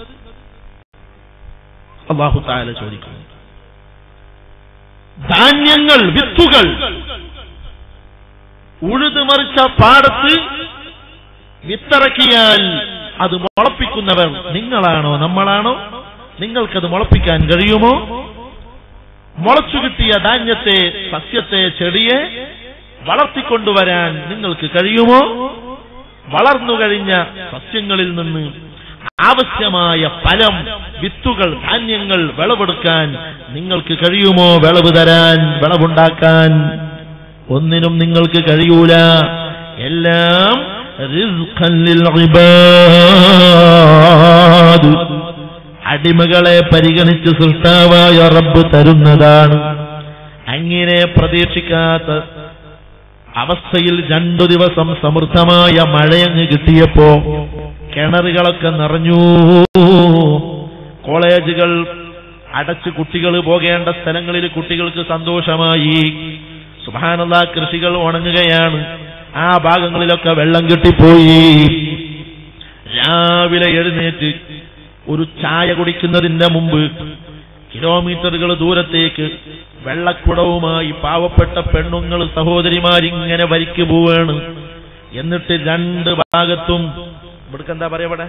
അള്ളാഹു താല ചോദിക്കുന്നു ധാന്യങ്ങൾ വിത്തുകൾ ഉഴുതുമറിച്ച പാടത്ത് വിത്തിറക്കിയാൽ അത് മുളപ്പിക്കുന്നവർ നിങ്ങളാണോ നമ്മളാണോ നിങ്ങൾക്കത് മുളപ്പിക്കാൻ കഴിയുമോ മുളച്ചു കിട്ടിയ ധാന്യത്തെ സസ്യത്തെ ചെടിയെ വളർത്തിക്കൊണ്ടുവരാൻ നിങ്ങൾക്ക് കഴിയുമോ വളർന്നു കഴിഞ്ഞ സസ്യങ്ങളിൽ നിന്ന് ആവശ്യമായ ഫലം വിത്തുകൾ ധാന്യങ്ങൾ വിളവെടുക്കാൻ നിങ്ങൾക്ക് കഴിയുമോ വിളവ് തരാൻ വിളവുണ്ടാക്കാൻ ഒന്നിനും നിങ്ങൾക്ക് കഴിയൂല എല്ലാം റിസ്ഖൻ ലിൽ ഇബാദ്. അടിമകളെ പരിഗണിച്ച് സൃഷ്ടാവായ റബ്ബ് തരുന്നതാണ് അങ്ങനെ പ്രതീക്ഷിക്കാത്ത അവസ്ഥയിൽ രണ്ടു ദിവസം സമൃദ്ധമായ മഴയങ്ങ് കിട്ടിയപ്പോ കിണറുകളൊക്കെ നിറഞ്ഞു കോളേജുകൾ അടച്ച് കുട്ടികൾ പോകേണ്ട സ്ഥലങ്ങളിൽ കുട്ടികൾക്ക് സന്തോഷമായി സുഭാനുള്ള കൃഷികൾ ഉണങ്ങുകയാണ് ആ ഭാഗങ്ങളിലൊക്കെ വെള്ളം കെട്ടിപ്പോയി രാവിലെ എഴുന്നേറ്റ് ഒരു ചായ കുടിക്കുന്നതിന്റെ മുമ്പ് കിലോമീറ്ററുകൾ ദൂരത്തേക്ക് വെള്ളക്കുടവുമായി പാവപ്പെട്ട പെണ്ണുങ്ങൾ സഹോദരിമാരിങ്ങനെ വരിക്ക് പോവാണ് എന്നിട്ട് രണ്ട് ഭാഗത്തും ഇവിടക്ക് എന്താ പറയപ്പെടെ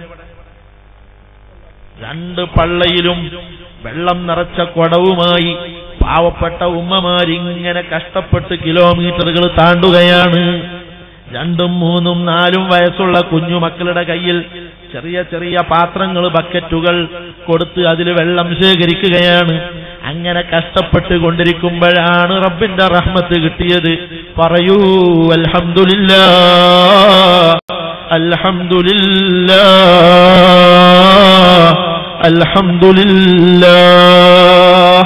രണ്ട് പള്ളയിലും വെള്ളം നിറച്ച കുടവുമായി പാവപ്പെട്ട ഉമ്മമാരിങ്ങനെ കഷ്ടപ്പെട്ട് കിലോമീറ്ററുകൾ താണ്ടുകയാണ് രണ്ടും മൂന്നും നാലും വയസ്സുള്ള കുഞ്ഞു മക്കളുടെ കയ്യിൽ ചെറിയ ചെറിയ പാത്രങ്ങൾ ബക്കറ്റുകൾ കൊടുത്ത് അതിൽ വെള്ളം ശേഖരിക്കുകയാണ് അങ്ങനെ കഷ്ടപ്പെട്ട് കൊണ്ടിരിക്കുമ്പോഴാണ് റബ്ബിന്റെ റഹ്മത്ത് കിട്ടിയത് പറയൂ അൽഹംദുലില്ല അൽഹംദുലില്ല അൽഹംദുലില്ല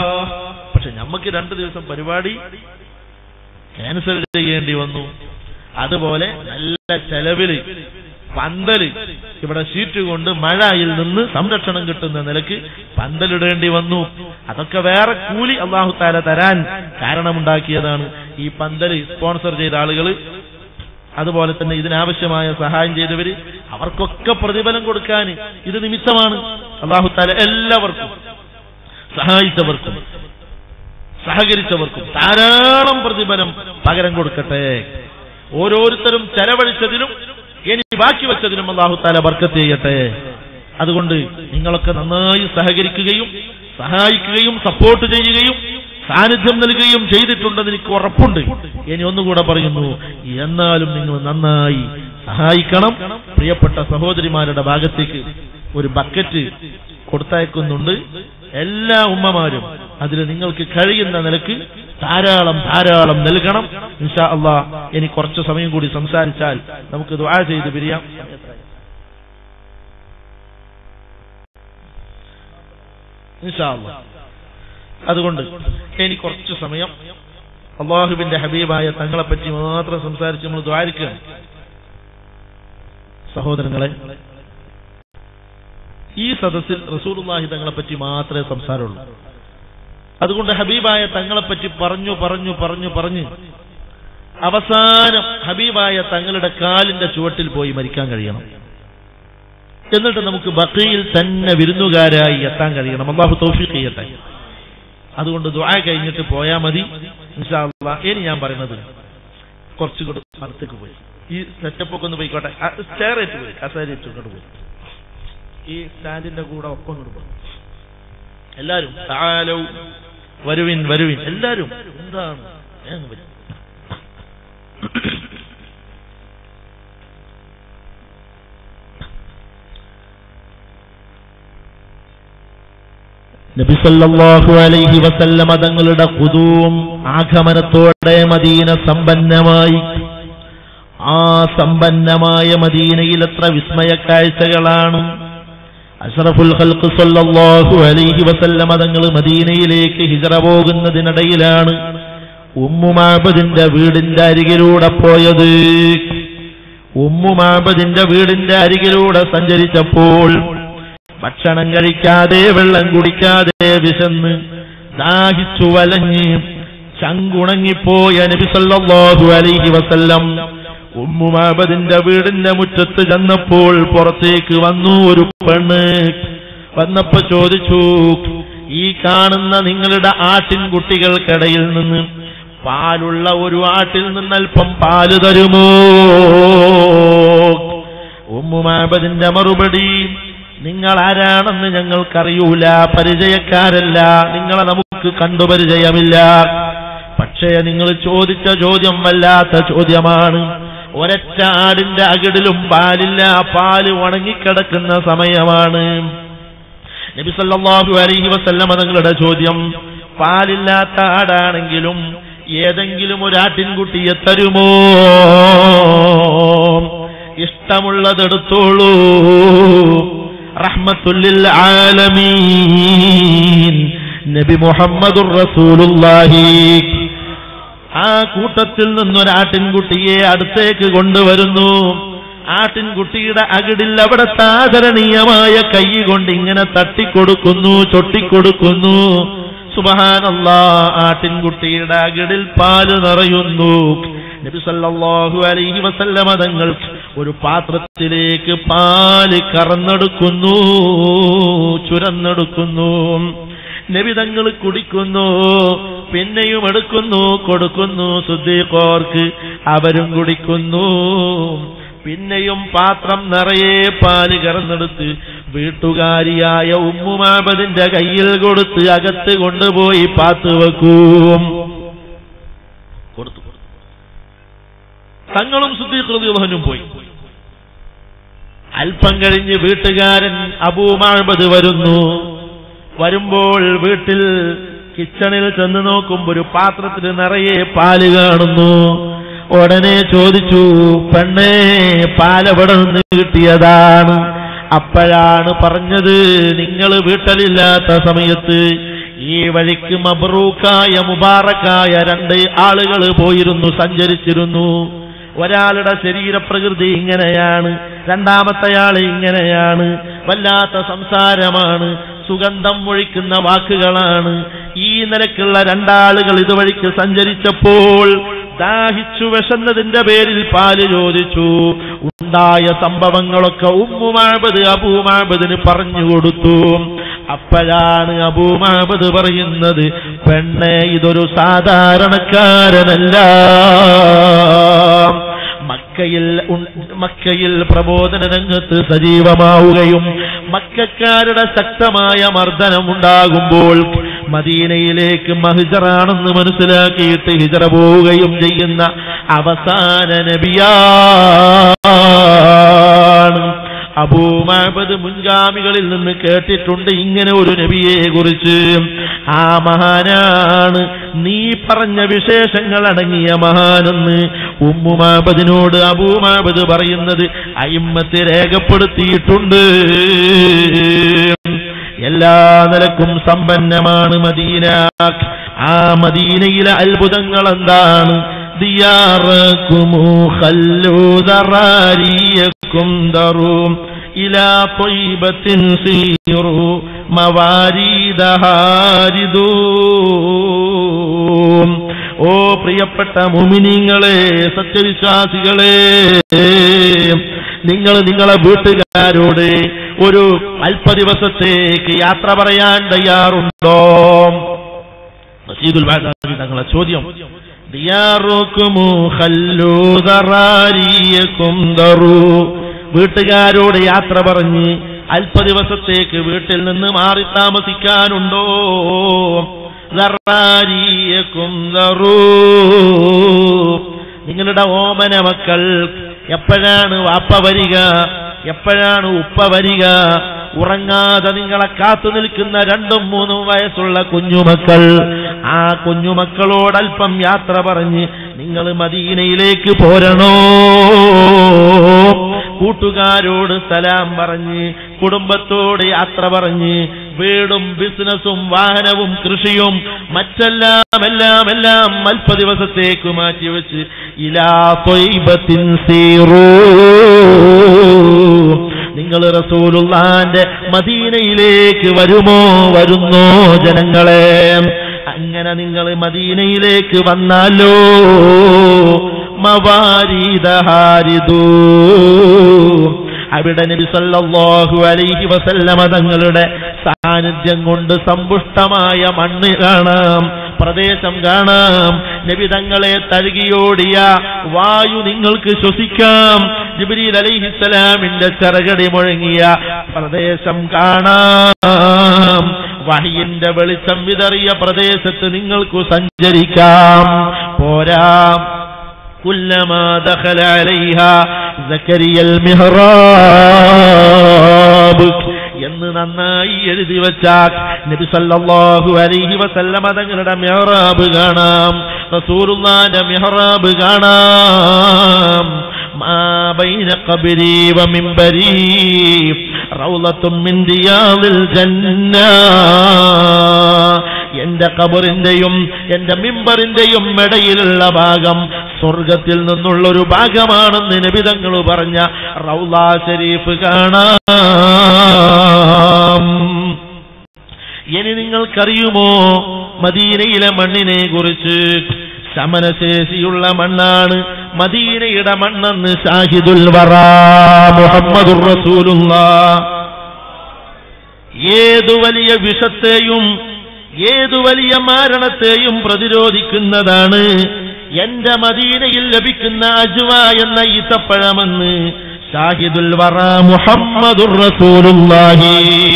പക്ഷെ നമുക്ക് രണ്ട് ദിവസം പരിപാടി ക്യാൻസൽ ചെയ്യേണ്ടി വന്നു അതുപോലെ നല്ല ചെലവില് പന്തല് ഇവിടെ ഷീറ്റ് കൊണ്ട് മഴയിൽ നിന്ന് സംരക്ഷണം കിട്ടുന്ന നിലക്ക് പന്തലിടേണ്ടി വന്നു അതൊക്കെ വേറെ കൂലി അള്ളാഹു താല തരാൻ കാരണമുണ്ടാക്കിയതാണ് ഈ പന്തല് സ്പോൺസർ ചെയ്ത ആളുകൾ അതുപോലെ തന്നെ ഇതിനാവശ്യമായ സഹായം ചെയ്തവര് അവർക്കൊക്കെ പ്രതിഫലം കൊടുക്കാൻ ഇത് നിമിത്തമാണ് അള്ളാഹു താല എല്ലാവർക്കും സഹായിച്ചവർക്കും സഹകരിച്ചവർക്കും ധാരാളം പ്രതിഫലം പകരം കൊടുക്കട്ടെ ഓരോരുത്തരും ചെലവഴിച്ചതിനും ഇനി ബാക്കി വെച്ചതിനും അള്ളാഹു താല ബർക്കത്ത് ചെയ്യട്ടെ അതുകൊണ്ട് നിങ്ങളൊക്കെ നന്നായി സഹകരിക്കുകയും സഹായിക്കുകയും സപ്പോർട്ട് ചെയ്യുകയും സാന്നിധ്യം നൽകുകയും ചെയ്തിട്ടുണ്ടെന്ന് എനിക്ക് ഉറപ്പുണ്ട് ഇനി ഒന്നുകൂടെ പറയുന്നു എന്നാലും നിങ്ങൾ നന്നായി സഹായിക്കണം പ്രിയപ്പെട്ട സഹോദരിമാരുടെ ഭാഗത്തേക്ക് ഒരു ബക്കറ്റ് കൊടുത്തയക്കുന്നുണ്ട് എല്ലാ ഉമ്മമാരും അതിൽ നിങ്ങൾക്ക് കഴിയുന്ന നിലക്ക് ധാരാളം ധാരാളം നൽകണം ഇൻഷാ അള്ളാ ഇനി കുറച്ച് സമയം കൂടി സംസാരിച്ചാൽ നമുക്ക് ദുആ ചെയ്ത് പിരിയാം ഇൻഷാ അള്ളാ അതുകൊണ്ട് ഇനി കുറച്ച് സമയം അള്ളാഹുവിന്റെ ഹബീബായ തങ്ങളെ പറ്റി മാത്രം സംസാരിച്ച് നമ്മൾ ദ്വാരിക്കുകയാണ് സഹോദരങ്ങളെ ഈ സദസ്സിൽ റസൂലുള്ളാഹി തങ്ങളെ പറ്റി മാത്രമേ സംസാരമുള്ളൂ അതുകൊണ്ട് ഹബീബായ തങ്ങളെ പറ്റി പറഞ്ഞു പറഞ്ഞു പറഞ്ഞു പറഞ്ഞു അവസാനം ഹബീബായ തങ്ങളുടെ കാലിന്റെ ചുവട്ടിൽ പോയി മരിക്കാൻ കഴിയണം എന്നിട്ട് നമുക്ക് ബക്കയിൽ തന്നെ വിരുന്നുകാരായി എത്താൻ കഴിയണം അള്ളാഹു തൗഫീഖ് ചെയ്യട്ടെ അതുകൊണ്ട് ദുആ കഴിഞ്ഞിട്ട് പോയാ മതി ഇൻഷാ അല്ലാഹ് ഇനി ഞാൻ പറയുന്നത് കുറച്ചുകൂടെ അടുത്തേക്ക് പോയി ഈ സെറ്റപ്പ് ഒക്കെ ഒന്ന് പോയിക്കോട്ടെ സ്റ്റേറേറ്റ് പോയി കസേരയിട്ട് ഇങ്ങോട്ട് പോയി ഈ സ്റ്റാൻഡിന്റെ കൂടെ ഒപ്പം ഇങ്ങോട്ട് പോയി എല്ലാരും താലോ വരുവിൻ വരുവിൻ എല്ലാരും എന്താണ് വേഗം വരും നബി സല്ലല്ലാഹു അലൈഹി വസല്ലമ തങ്ങളുടെ ഖുദൂം ആഗമനത്തോടെ മദീന സമ്പന്നമായി ആ സമ്പന്നമായ മദീനയിൽ എത്ര വിസ്മയ കാഴ്ചകളാണ് അഷ്റഫുൽ ഖൽഖ് സല്ലല്ലാഹു അലൈഹി വസല്ലമ തങ്ങൾ മദീനയിലേക്ക് ഹിജറ പോകുന്നതിനിടയിലാണ് ഉമ്മുമാബദിന്റെ വീടിന്റെ അരികിലൂടെ പോയത് ഉമ്മുമാബദിന്റെ വീടിന്റെ അരികിലൂടെ സഞ്ചരിച്ചപ്പോൾ ഭക്ഷണം കഴിക്കാതെ വെള്ളം കുടിക്കാതെ വിശന്ന് ദാഹിച്ചു വലഞ്ഞ് ചങ്കുണങ്ങിപ്പോയ നബി സല്ലല്ലാഹു അലൈഹി വസല്ലം ഉമ്മുമാബദിന്റെ വീടിന്റെ മുറ്റത്ത് ചെന്നപ്പോൾ പുറത്തേക്ക് വന്നു ഒരു പെണ്ണ് വന്നപ്പോ ചോദിച്ചു ഈ കാണുന്ന നിങ്ങളുടെ ആട്ടിൻകുട്ടികൾക്കിടയിൽ നിന്ന് പാലുള്ള ഒരു ആട്ടിൽ നിന്ന് അല്പം പാല് തരുമോ ഉമ്മുമാബദിന്റെ മറുപടി നിങ്ങൾ ആരാണെന്ന് ഞങ്ങൾക്കറിയൂല പരിചയക്കാരല്ല നിങ്ങളെ നമുക്ക് കണ്ടു പരിചയമില്ല പക്ഷേ നിങ്ങൾ ചോദിച്ച ചോദ്യം വല്ലാത്ത ചോദ്യമാണ് ഒരൊറ്റ ആടിന്റെ അകിടിലും പാലില്ല പാല് ഉണങ്ങിക്കിടക്കുന്ന സമയമാണ് നബി സല്ലല്ലാഹു അലൈഹി വസല്ലമ തങ്ങളുടെ ചോദ്യം പാലില്ലാത്ത ആടാണെങ്കിലും ഏതെങ്കിലും ഒരു ആട്ടിൻകുട്ടിയെ തരുമോ ഇഷ്ടമുള്ളതെടുത്തോളൂ റഹ്മത്തുല്ലിൽ ആലമീൻ നബി മുഹമ്മദുർ റസൂലുള്ളാഹി ആ കൂട്ടത്തിൽ നിന്നൊരാട്ടിൻകുട്ടിയെ അടുത്തേക്ക് കൊണ്ടുവരുന്നു ആട്ടിൻകുട്ടിയുടെ അകിടിൽ അവിടത്തെ ആദരണീയമായ കൈ കൊണ്ട് ഇങ്ങനെ തട്ടിക്കൊടുക്കുന്നു ചൊട്ടിക്കൊടുക്കുന്നു സുബഹാനല്ല ആട്ടിൻകുട്ടിയുടെ അകിടിൽ പാല് നിറയുന്നു നബി സല്ലല്ലാഹു അലൈഹി വസല്ലമ തങ്ങൾ ഒരു പാത്രത്തിലേക്ക് പാല് കറന്നെടുക്കുന്നു ചുരന്നെടുക്കുന്നു നബി തങ്ങൾ കുടിക്കുന്നു പിന്നെയും എടുക്കുന്നു കൊടുക്കുന്നു സുദ്ദീഖോർക്ക് അവരും കുടിക്കുന്നു പിന്നെയും പാത്രം നിറയെ പാല് കറന്നെടുത്ത് വീട്ടുകാരിയായ ഉമ്മുമാബദിന്റെ കയ്യിൽ കൊടുത്ത് അകത്ത് കൊണ്ടുപോയി പാത്ത് വെക്കും കൊടുത്തു തങ്ങളും സുദ്ദീഖ്റതിയും പോയി അല്പം കഴിഞ്ഞ് വീട്ടുകാരൻ അബൂമാബദ് വരുന്നു വരുമ്പോൾ വീട്ടിൽ കിച്ചണിൽ ചെന്ന് നോക്കുമ്പോ ഒരു പാത്രത്തിൽ നിറയെ പാല് കാണുന്നു ഉടനെ ചോദിച്ചു പെണ്ണേ പാലവിടെ നിന്ന് കിട്ടിയതാണ് അപ്പോഴാണ് പറഞ്ഞത് നിങ്ങൾ വീട്ടിലില്ലാത്ത സമയത്ത് ഈ വഴിക്ക് മബ്രൂക്കായ മുബാറക്കായ രണ്ട് ആളുകൾ പോയിരുന്നു സഞ്ചരിച്ചിരുന്നു ഒരാളുടെ ശരീരപ്രകൃതി ഇങ്ങനെയാണ് രണ്ടാമത്തെയാള് ഇങ്ങനെയാണ് വല്ലാത്ത സംസാരമാണ് സുഗന്ധം ഒഴിക്കുന്ന വാക്കുകളാണ് ഈ നിലക്കുള്ള രണ്ടാളുകൾ ഇതുവഴിക്ക് സഞ്ചരിച്ചപ്പോൾ ദാഹിച്ചു വിശന്നതിന്റെ പേരിൽ പാല് ചോദിച്ചു ഉണ്ടായ സംഭവങ്ങളൊക്കെ ഉമ്മുമാബത് അബൂമാബദിന് പറഞ്ഞു കൊടുത്തു അപ്പോഴാണ് അബൂമാബത് പറയുന്നത് പെണ്ണെ ഇതൊരു സാധാരണക്കാരനല്ല മക്കയിൽ ഉൺ- മക്കയിൽ പ്രബോധന രംഗത്ത് സജീവമാവുകയും മക്കാരുടെ ശക്തമായ മർദ്ദനം ഉണ്ടാകുമ്പോൾ മദീനയിലേക്ക് മഹിജറാണെന്ന് മനസ്സിലാക്കിയിട്ട് ഹിജറ പോവുകയും ചെയ്യുന്ന അവസാന നബിയാണ് അബൂമാബദ് മുൻഗാമികളിൽ നിന്ന് കേട്ടിട്ടുണ്ട് ഇങ്ങനെ ഒരു നബിയെ കുറിച്ച് ആ മഹാനാണ് നീ പറഞ്ഞ വിശേഷങ്ങൾ അടങ്ങിയ മഹാനെന്ന് ഉമ്മുമാബദിനോട് അബൂമാബദ് പറയുന്നത് അയിമ്മത്ത് രേഖപ്പെടുത്തിയിട്ടുണ്ട് എല്ലാ നിലക്കും സമ്പന്നമാണ് മദീന ആ മദീനയിലെ അത്ഭുതങ്ങൾ എന്താണ് ദിയാറക്കുമു ഖല്ലൂദറാരിയക്കും ദറും ഇലാ ത്വയ്ബത്തിൻ സീറു മവാരീദഹാരിദൂം ഓ പ്രിയപ്പെട്ട മുമിനിങ്ങളെ സത്യവിശ്വാസികളെ നിങ്ങൾ നിങ്ങളെ വീട്ടുകാരോട് ഒരു അല്പദിവസത്തേക്ക് യാത്ര പറയാൻ തയ്യാറുണ്ടോ റഷീദുൽ ബാദാവി തങ്ങളെ ചോദ്യം ദിയാറുക്കുമു ഖല്ലൂദറാരിയക്കും ദറു വീട്ടുകാരോട് യാത്ര പറഞ്ഞ് അല്പദിവസത്തേക്ക് വീട്ടിൽ നിന്ന് മാറി താമസിക്കാനുണ്ടോ ദറാരിയക്കും ദറു നിങ്ങളുടെ ഓമന മക്കൾ എപ്പോഴാണ് വാപ്പ വരിക എപ്പോഴാണ് ഉപ്പ വരിക ഉറങ്ങാതെ നിങ്ങളെ കാത്തു നിൽക്കുന്ന രണ്ടും മൂന്നും വയസ്സുള്ള കുഞ്ഞുമക്കൾ ആ കുഞ്ഞുമക്കളോടൽപ്പം യാത്ര പറഞ്ഞ് നിങ്ങൾ മദീനയിലേക്ക് പോരണോ കൂട്ടുകാരോട് സലാം പറഞ്ഞ് കുടുംബത്തോട് യാത്ര പറഞ്ഞ് വീടും ബിസിനസ്സും വാഹനവും കൃഷിയും മറ്റെല്ലാം എല്ലാം എല്ലാം അല്പ ദിവസത്തേക്ക് മാറ്റിവെച്ച് ഇലാ ത്വയ്ബത്തിൻ സീറൂ നിങ്ങൾ റസൂലുള്ളാന്റെ മദീനയിലേക്ക് വരുമോ വരുന്നോ ജനങ്ങളെ അങ്ങനെ നിങ്ങൾ മദീനയിലേക്ക് വന്നാലോ മവാരീദഹാരിദൂ അവിടെ നബി സല്ലല്ലാഹു അലൈഹി വസല്ലമ തങ്ങളുടെ സാന്നിധ്യം കൊണ്ട് സമ്പുഷ്ടമായ മണ്ണ് കാണാം പ്രദേശം കാണാം നബി തങ്ങളെ തഴുകിയോടിയ വായു നിങ്ങൾക്ക് ശ്വസിക്കാം ജിബ്രീൽ അലൈഹിസ്സലാമിന്റെ ചെറുകടി മുഴങ്ങിയ പ്രദേശം കാണാം വഹിയിന്റെ വെളിച്ചം വിതറിയ പ്രദേശത്ത് നിങ്ങൾക്ക് സഞ്ചരിക്കാം പോരാ كلما دخل عليها زكريا المهراب എന്ന് നന്നായി എഴുതി വച്ചാൽ നബി സല്ലല്ലാഹു അലൈഹി വസല്ലമ തങ്ങളുടെ മെഹറാബ് കാണാം റസൂലുള്ളാന്റെ മെഹറാബ് കാണാം മാ ബൈന ഖബരി വ മിൻബരി റൗളത്തും മിൻ റിയാദിൽ ജന്ന എന്റെ കബറിന്റെയും എന്റെ മിമ്പറിന്റെയും ഇടയിലുള്ള ഭാഗം സ്വർഗത്തിൽ നിന്നുള്ള ഒരു ഭാഗമാണെന്ന് നബിതങ്ങൾ പറഞ്ഞ റൗല ഷരീഫ് കാണാം ഇനി നിങ്ങൾക്കറിയുമോ മദീനയിലെ മണ്ണിനെ കുറിച്ച് ശമനശേഷിയുള്ള മണ്ണാണ് മദീനയുടെ മണ്ണെന്ന് ഷാഹിദുൽ വറ മുഹമ്മദുർ റസൂലുള്ള ഏതു വലിയ വിഷത്തെയും ഏതു വലിയ മാരണത്തെയും പ്രതിരോധിക്കുന്നതാണ് എന്റെ മദീനയിൽ ലഭിക്കുന്ന അജ്വ എന്ന ഈത്തപ്പഴമെന്ന് ഷാഹിദുൽ വറ മുഹമ്മദുർ റസൂലുള്ളാഹി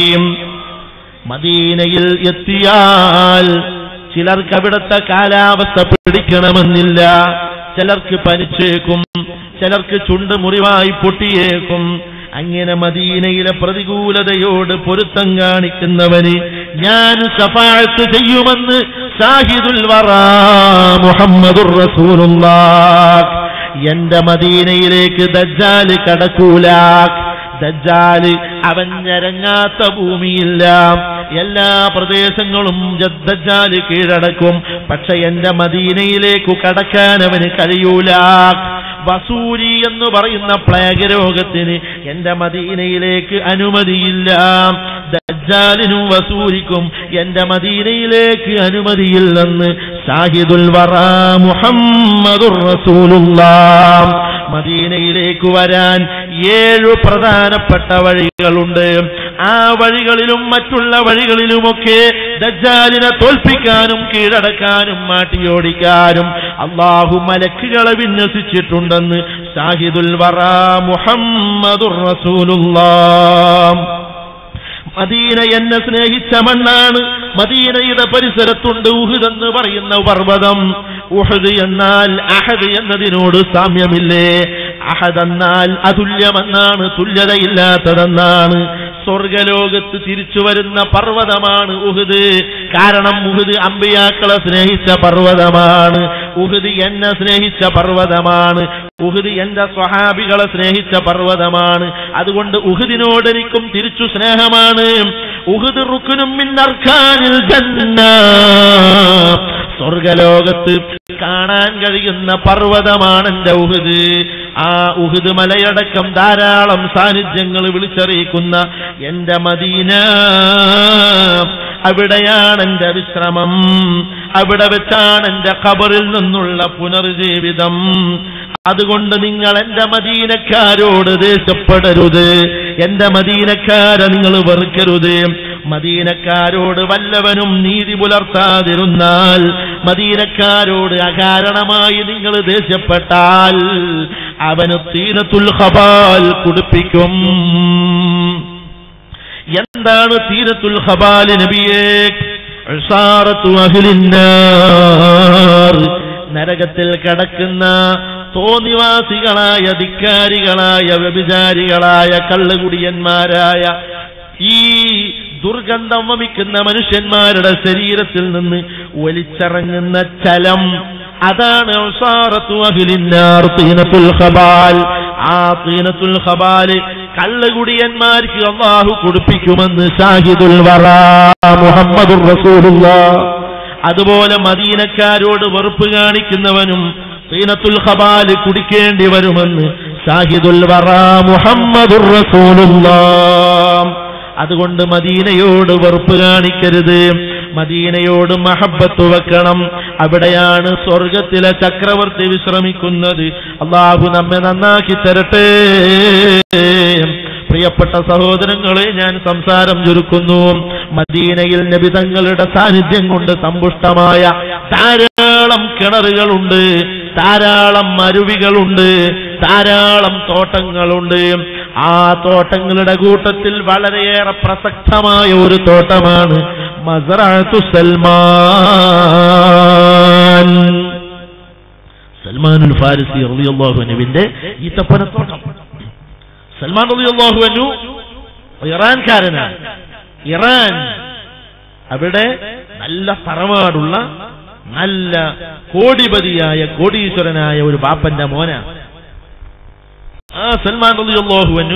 മദീനയിൽ എത്തിയാൽ ചിലർക്ക് അവിടുത്തെ കാലാവസ്ഥ പിടിക്കണമെന്നില്ല ചിലർക്ക് പനിച്ചേക്കും ചിലർക്ക് ചുണ്ട് മുറിവായി പൊട്ടിയേക്കും അങ്ങനെ മദീനയിലെ പ്രതികൂലതയോട് പൊരുത്തം കാണിക്കുന്നവന് ഞാൻ സഫാഴത്ത് ചെയ്യുമെന്ന് ഷാഹിദുൽ വറ മുഹമ്മദുർ റസൂലുള്ളാഹ് എന്റെ മദീനയിലേക്ക് ദജ്ജാല് കടക്കൂല ദജ്ജാല് അവൻ ഞരങ്ങാത്ത ഭൂമിയില്ല എല്ലാ പ്രദേശങ്ങളും ജ- ദജ്ജാല് കീഴടക്കും പക്ഷെ എന്റെ മദീനയിലേക്ക് കടക്കാൻ അവന് കഴിയൂല വസൂരി എന്ന് പറയുന്ന പ്ലേഗ് രോഗത്തിന് എന്റെ മദീനയിലേക്ക് അനുമതിയില്ല ദജ്ജാലിനും വസൂരിക്കും എന്റെ മദീനയിലേക്ക് അനുമതിയില്ലെന്ന് ഷാഹിദുൽ വറ മുഹമ്മദുർ റസൂലുള്ളാഹ് മദീനയിലേക്ക് വരാൻ ഏഴു പ്രധാനപ്പെട്ട വഴികളുണ്ട് ആ വഴികളിലും മറ്റുള്ള വഴികളിലുമൊക്കെ ദജ്ജാലിനെ തോൽപ്പിക്കാനും കീഴടക്കാനും മാട്ടിയോടിക്കാനും അള്ളാഹു മലക്കുകളെ വിന്യസിച്ചിട്ടുണ്ടെന്ന് ഷാഹിദുൽ വറ മുഹമ്മദുർ റസൂലുള്ളാഹ് മദീന എന്നെ സ്നേഹിച്ച മണ്ണാണ് മദീനയുടെ പരിസരത്തുണ്ട് ഉഹുദ് എന്ന് പറയുന്ന പർവ്വതം ഉഹദ് എന്നാൽ അഹദ് എന്നതിനോട് സാമ്യമില്ലേ അഹദ് എന്നാൽ അതുല്യമെന്നാണ് തുല്യതയില്ലാത്തതെന്നാണ് സ്വർഗലോകത്ത് തിരിച്ചു വരുന്ന പർവ്വതമാണ് ഉഹുദ് കാരണം ഉഹുദ് അമ്പിയാക്കളെ സ്നേഹിച്ച പർവ്വതമാണ് ഉഹുദ് എന്നെ സ്നേഹിച്ച പർവ്വതമാണ് ഉഹുദ് എന്റെ സ്വഹാബികളെ സ്നേഹിച്ച പർവ്വതമാണ് അതുകൊണ്ട് ഉഹുദിനോട് എനിക്കും തിരിച്ചു സ്നേഹമാണ് ഉഹുദ് റുക്കുനും മിന്നർഖാനിൽ ജന്ന സ്വർഗലോകത്ത് കാണാൻ കഴിയുന്ന പർവ്വതമാണ് എന്റെ ഉഹുദ് ആ ഉഹുദ് മലയടക്കം ധാരാളം സാന്നിധ്യങ്ങൾ വിളിച്ചറിയിക്കുന്ന എന്റെ മദീന അവിടെയാണ് എന്റെ വിശ്രമം അവിടെ വെച്ചാണ് എന്റെ ഖബറിൽ നിന്നുള്ള പുനർജീവിതം അതുകൊണ്ട് നിങ്ങൾ എന്റെ മദീനക്കാരോട് ദേഷ്യപ്പെടരുത് എന്റെ മദീനക്കാരെ നിങ്ങൾ വെറുക്കരുത് മദീനക്കാരോട് വല്ലവനും നീതി പുലർത്താതിരുന്നാൽ മദീനക്കാരോട് അകാരണമായി നിങ്ങൾ ദേഷ്യപ്പെട്ടാൽ അവന് തീരത്തുൽ ഹബാൽ കുടിപ്പിക്കും എന്താണ് തീരത്തുൽ ഹബാല് നബിയെ ഉസാറത്തു അഹ്ലിന്നാർ നരകത്തിൽ കിടക്കുന്ന തോന്നിവാസികളായ ധിക്കാരികളായ വ്യഭിചാരികളായ കള്ളുകുടിയന്മാരായ ഈ ദുർഗന്ധം വമിക്കുന്ന മനുഷ്യന്മാരുടെ ശരീരത്തിൽ നിന്ന് ഒലിച്ചിറങ്ങുന്ന ചലം അതാണ് ഉസാറത്തു അഹ്ലിന്നാർ തീനത്തുൽ ഖബാൽ ആ തീനത്തുൽ ഖബാല് കള്ളുകുടിയന്മാർക്ക് അള്ളാഹു കുടിപ്പിക്കുമെന്ന് ഷാഹിദുൽ വറ മുഹമ്മദുർ റസൂലുള്ളാഹ് അതുപോലെ മദീനക്കാരോട് വെറുപ്പ് കാണിക്കുന്നവനും തീനത്തുൽ ഖബാല് കുടിക്കേണ്ടി വരുമെന്ന് ഷാഹിദുൽ വറ മുഹമ്മദുർ റസൂലുള്ളാഹ് അതുകൊണ്ട് മദീനയോട് വെറുപ്പ് കാണിക്കരുത് മദീനയോട് മഹബത്ത് വെക്കണം അവിടെയാണ് സ്വർഗത്തിലെ ചക്രവർത്തി വിശ്രമിക്കുന്നത് അള്ളാഹു നമ്മെ നന്നാക്കി തരട്ടെ പ്രിയപ്പെട്ട സഹോദരങ്ങളെ ഞാൻ സംസാരം ചുരുക്കുന്നു മദീനയിൽ നബിതങ്ങളുടെ സാന്നിധ്യം കൊണ്ട് സമ്പുഷ്ടമായ ധാരാളം കിണറുകളുണ്ട് ധാരാളം അരുവികളുണ്ട് ധാരാളം തോട്ടങ്ങളുണ്ട് ആ തോട്ടങ്ങളുടെ കൂട്ടത്തിൽ വളരെയേറെ പ്രസക്തമായ ഒരു തോട്ടമാണ് മസറാത്തു സൽമാൻ സൽമാനുൽ ഫാരിസി റളിയല്ലാഹുവിന്റെ ഈത്തപ്പനത്തോട്ടം സൽമാൻ റളിയല്ലാഹുവിനു ഇറാൻകാരനാണ് ഇറാൻ അവിടെ നല്ല തറവാടുള്ള നല്ല കോടിപതിയായ കോടീശ്വരനായ ഒരു ബാപ്പന്റെ മോനാണ് ആ സൽമാൻ റളിയല്ലാഹുവിനു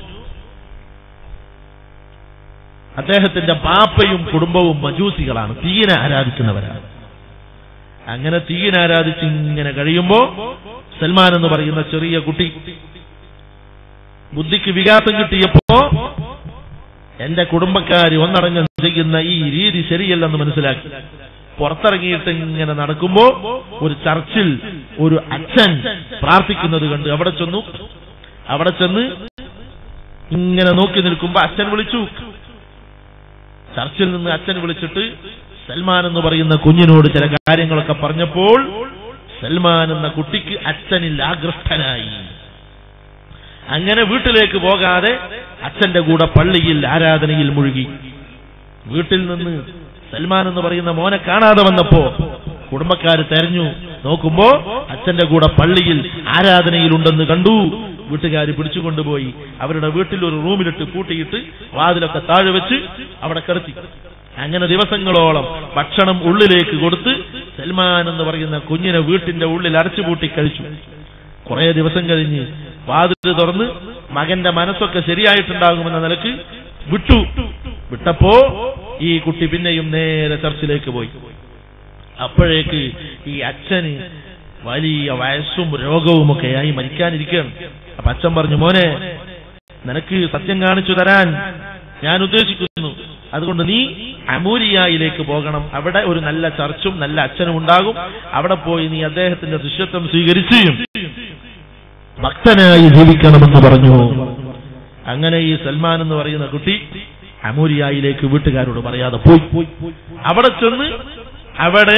അദ്ദേഹത്തിന്റെ ബാപ്പയും കുടുംബവും മജൂസികളാണ് തീയനെ ആരാധിക്കുന്നവരാണ് അങ്ങനെ തീയനെ ആരാധിച്ച് ഇങ്ങനെ കഴിയുമ്പോ സൽമാൻ എന്ന് പറയുന്ന ചെറിയ കുട്ടി ബുദ്ധിക്ക് വികാസം കിട്ടിയപ്പോ എന്റെ കുടുംബക്കാര് ഒന്നടങ്കം ചെയ്യുന്ന ഈ രീതി ശരിയല്ലെന്ന് മനസ്സിലാക്കി പുറത്തിറങ്ങിയിട്ട് ഇങ്ങനെ നടക്കുമ്പോ ഒരു ചർച്ചിൽ ഒരു അച്ഛൻ പ്രാർത്ഥിക്കുന്നത് കണ്ട് അവിടെ ചെന്നു അവിടെ ചെന്ന് ഇങ്ങനെ നോക്കി നിൽക്കുമ്പോ അച്ഛൻ വിളിച്ചു ചർച്ചിൽ നിന്ന് അച്ഛൻ വിളിച്ചിട്ട് സൽമാൻ എന്ന് പറയുന്ന കുഞ്ഞിനോട് ചില കാര്യങ്ങളൊക്കെ പറഞ്ഞപ്പോൾ സൽമാൻ എന്ന കുട്ടിക്ക് അച്ഛനിൽ ആകൃഷ്ടനായി അങ്ങനെ വീട്ടിലേക്ക് പോകാതെ അച്ഛന്റെ കൂടെ പള്ളിയിൽ ആരാധനയിൽ മുഴുകി വീട്ടിൽ നിന്ന് സൽമാൻ എന്ന് പറയുന്ന മോനെ കാണാതെ വന്നപ്പോ കുടുംബക്കാര് തെരഞ്ഞു നോക്കുമ്പോ അച്ഛന്റെ കൂടെ പള്ളിയിൽ ആരാധനയിലുണ്ടെന്ന് കണ്ടു വീട്ടുകാർ പിടിച്ചുകൊണ്ടുപോയി അവരുടെ വീട്ടിൽ ഒരു റൂമിലിട്ട് പൂട്ടിയിട്ട് വാതിലൊക്കെ താഴെ വെച്ച് അവിടെ കിടത്തി അങ്ങനെ ദിവസങ്ങളോളം ഭക്ഷണം ഉള്ളിലേക്ക് കൊടുത്ത് സൽമാൻ എന്ന് പറയുന്ന കുഞ്ഞിനെ വീട്ടിന്റെ ഉള്ളിൽ അടച്ചുപൂട്ടി കഴിച്ചു കുറെ ദിവസം കഴിഞ്ഞ് വാതിൽ തുറന്ന് മകന്റെ മനസ്സൊക്കെ ശരിയായിട്ടുണ്ടാകുമെന്ന നിലക്ക് വിട്ടു വിട്ടപ്പോ ഈ കുട്ടി പിന്നെയും നേരെ ചർച്ചിലേക്ക് പോയി അപ്പോഴേക്ക് ഈ അച്ഛന് വലിയ വയസ്സും രോഗവുമൊക്കെയായി മരിക്കാനിരിക്കുകയാണ് അപ്പൊ അച്ഛൻ പറഞ്ഞു മോനെ നിനക്ക് സത്യം കാണിച്ചു തരാൻ ഞാൻ ഉദ്ദേശിക്കുന്നു അതുകൊണ്ട് നീ അമൂരിയായിലേക്ക് പോകണം അവിടെ ഒരു നല്ല ചർച്ചും നല്ല അച്ഛനും ഉണ്ടാകും അവിടെ പോയി നീ അദ്ദേഹത്തിന്റെ ശിഷ്യത്വം സ്വീകരിച്ച് ഭക്തനായി ജീവിക്കണമെന്ന് പറഞ്ഞു അങ്ങനെ ഈ സൽമാൻ എന്ന് പറയുന്ന കുട്ടി അമൂരിയായിലേക്ക് വീട്ടുകാരോട് പറയാതെ പോയി അവിടെ ചെന്ന് അവിടെ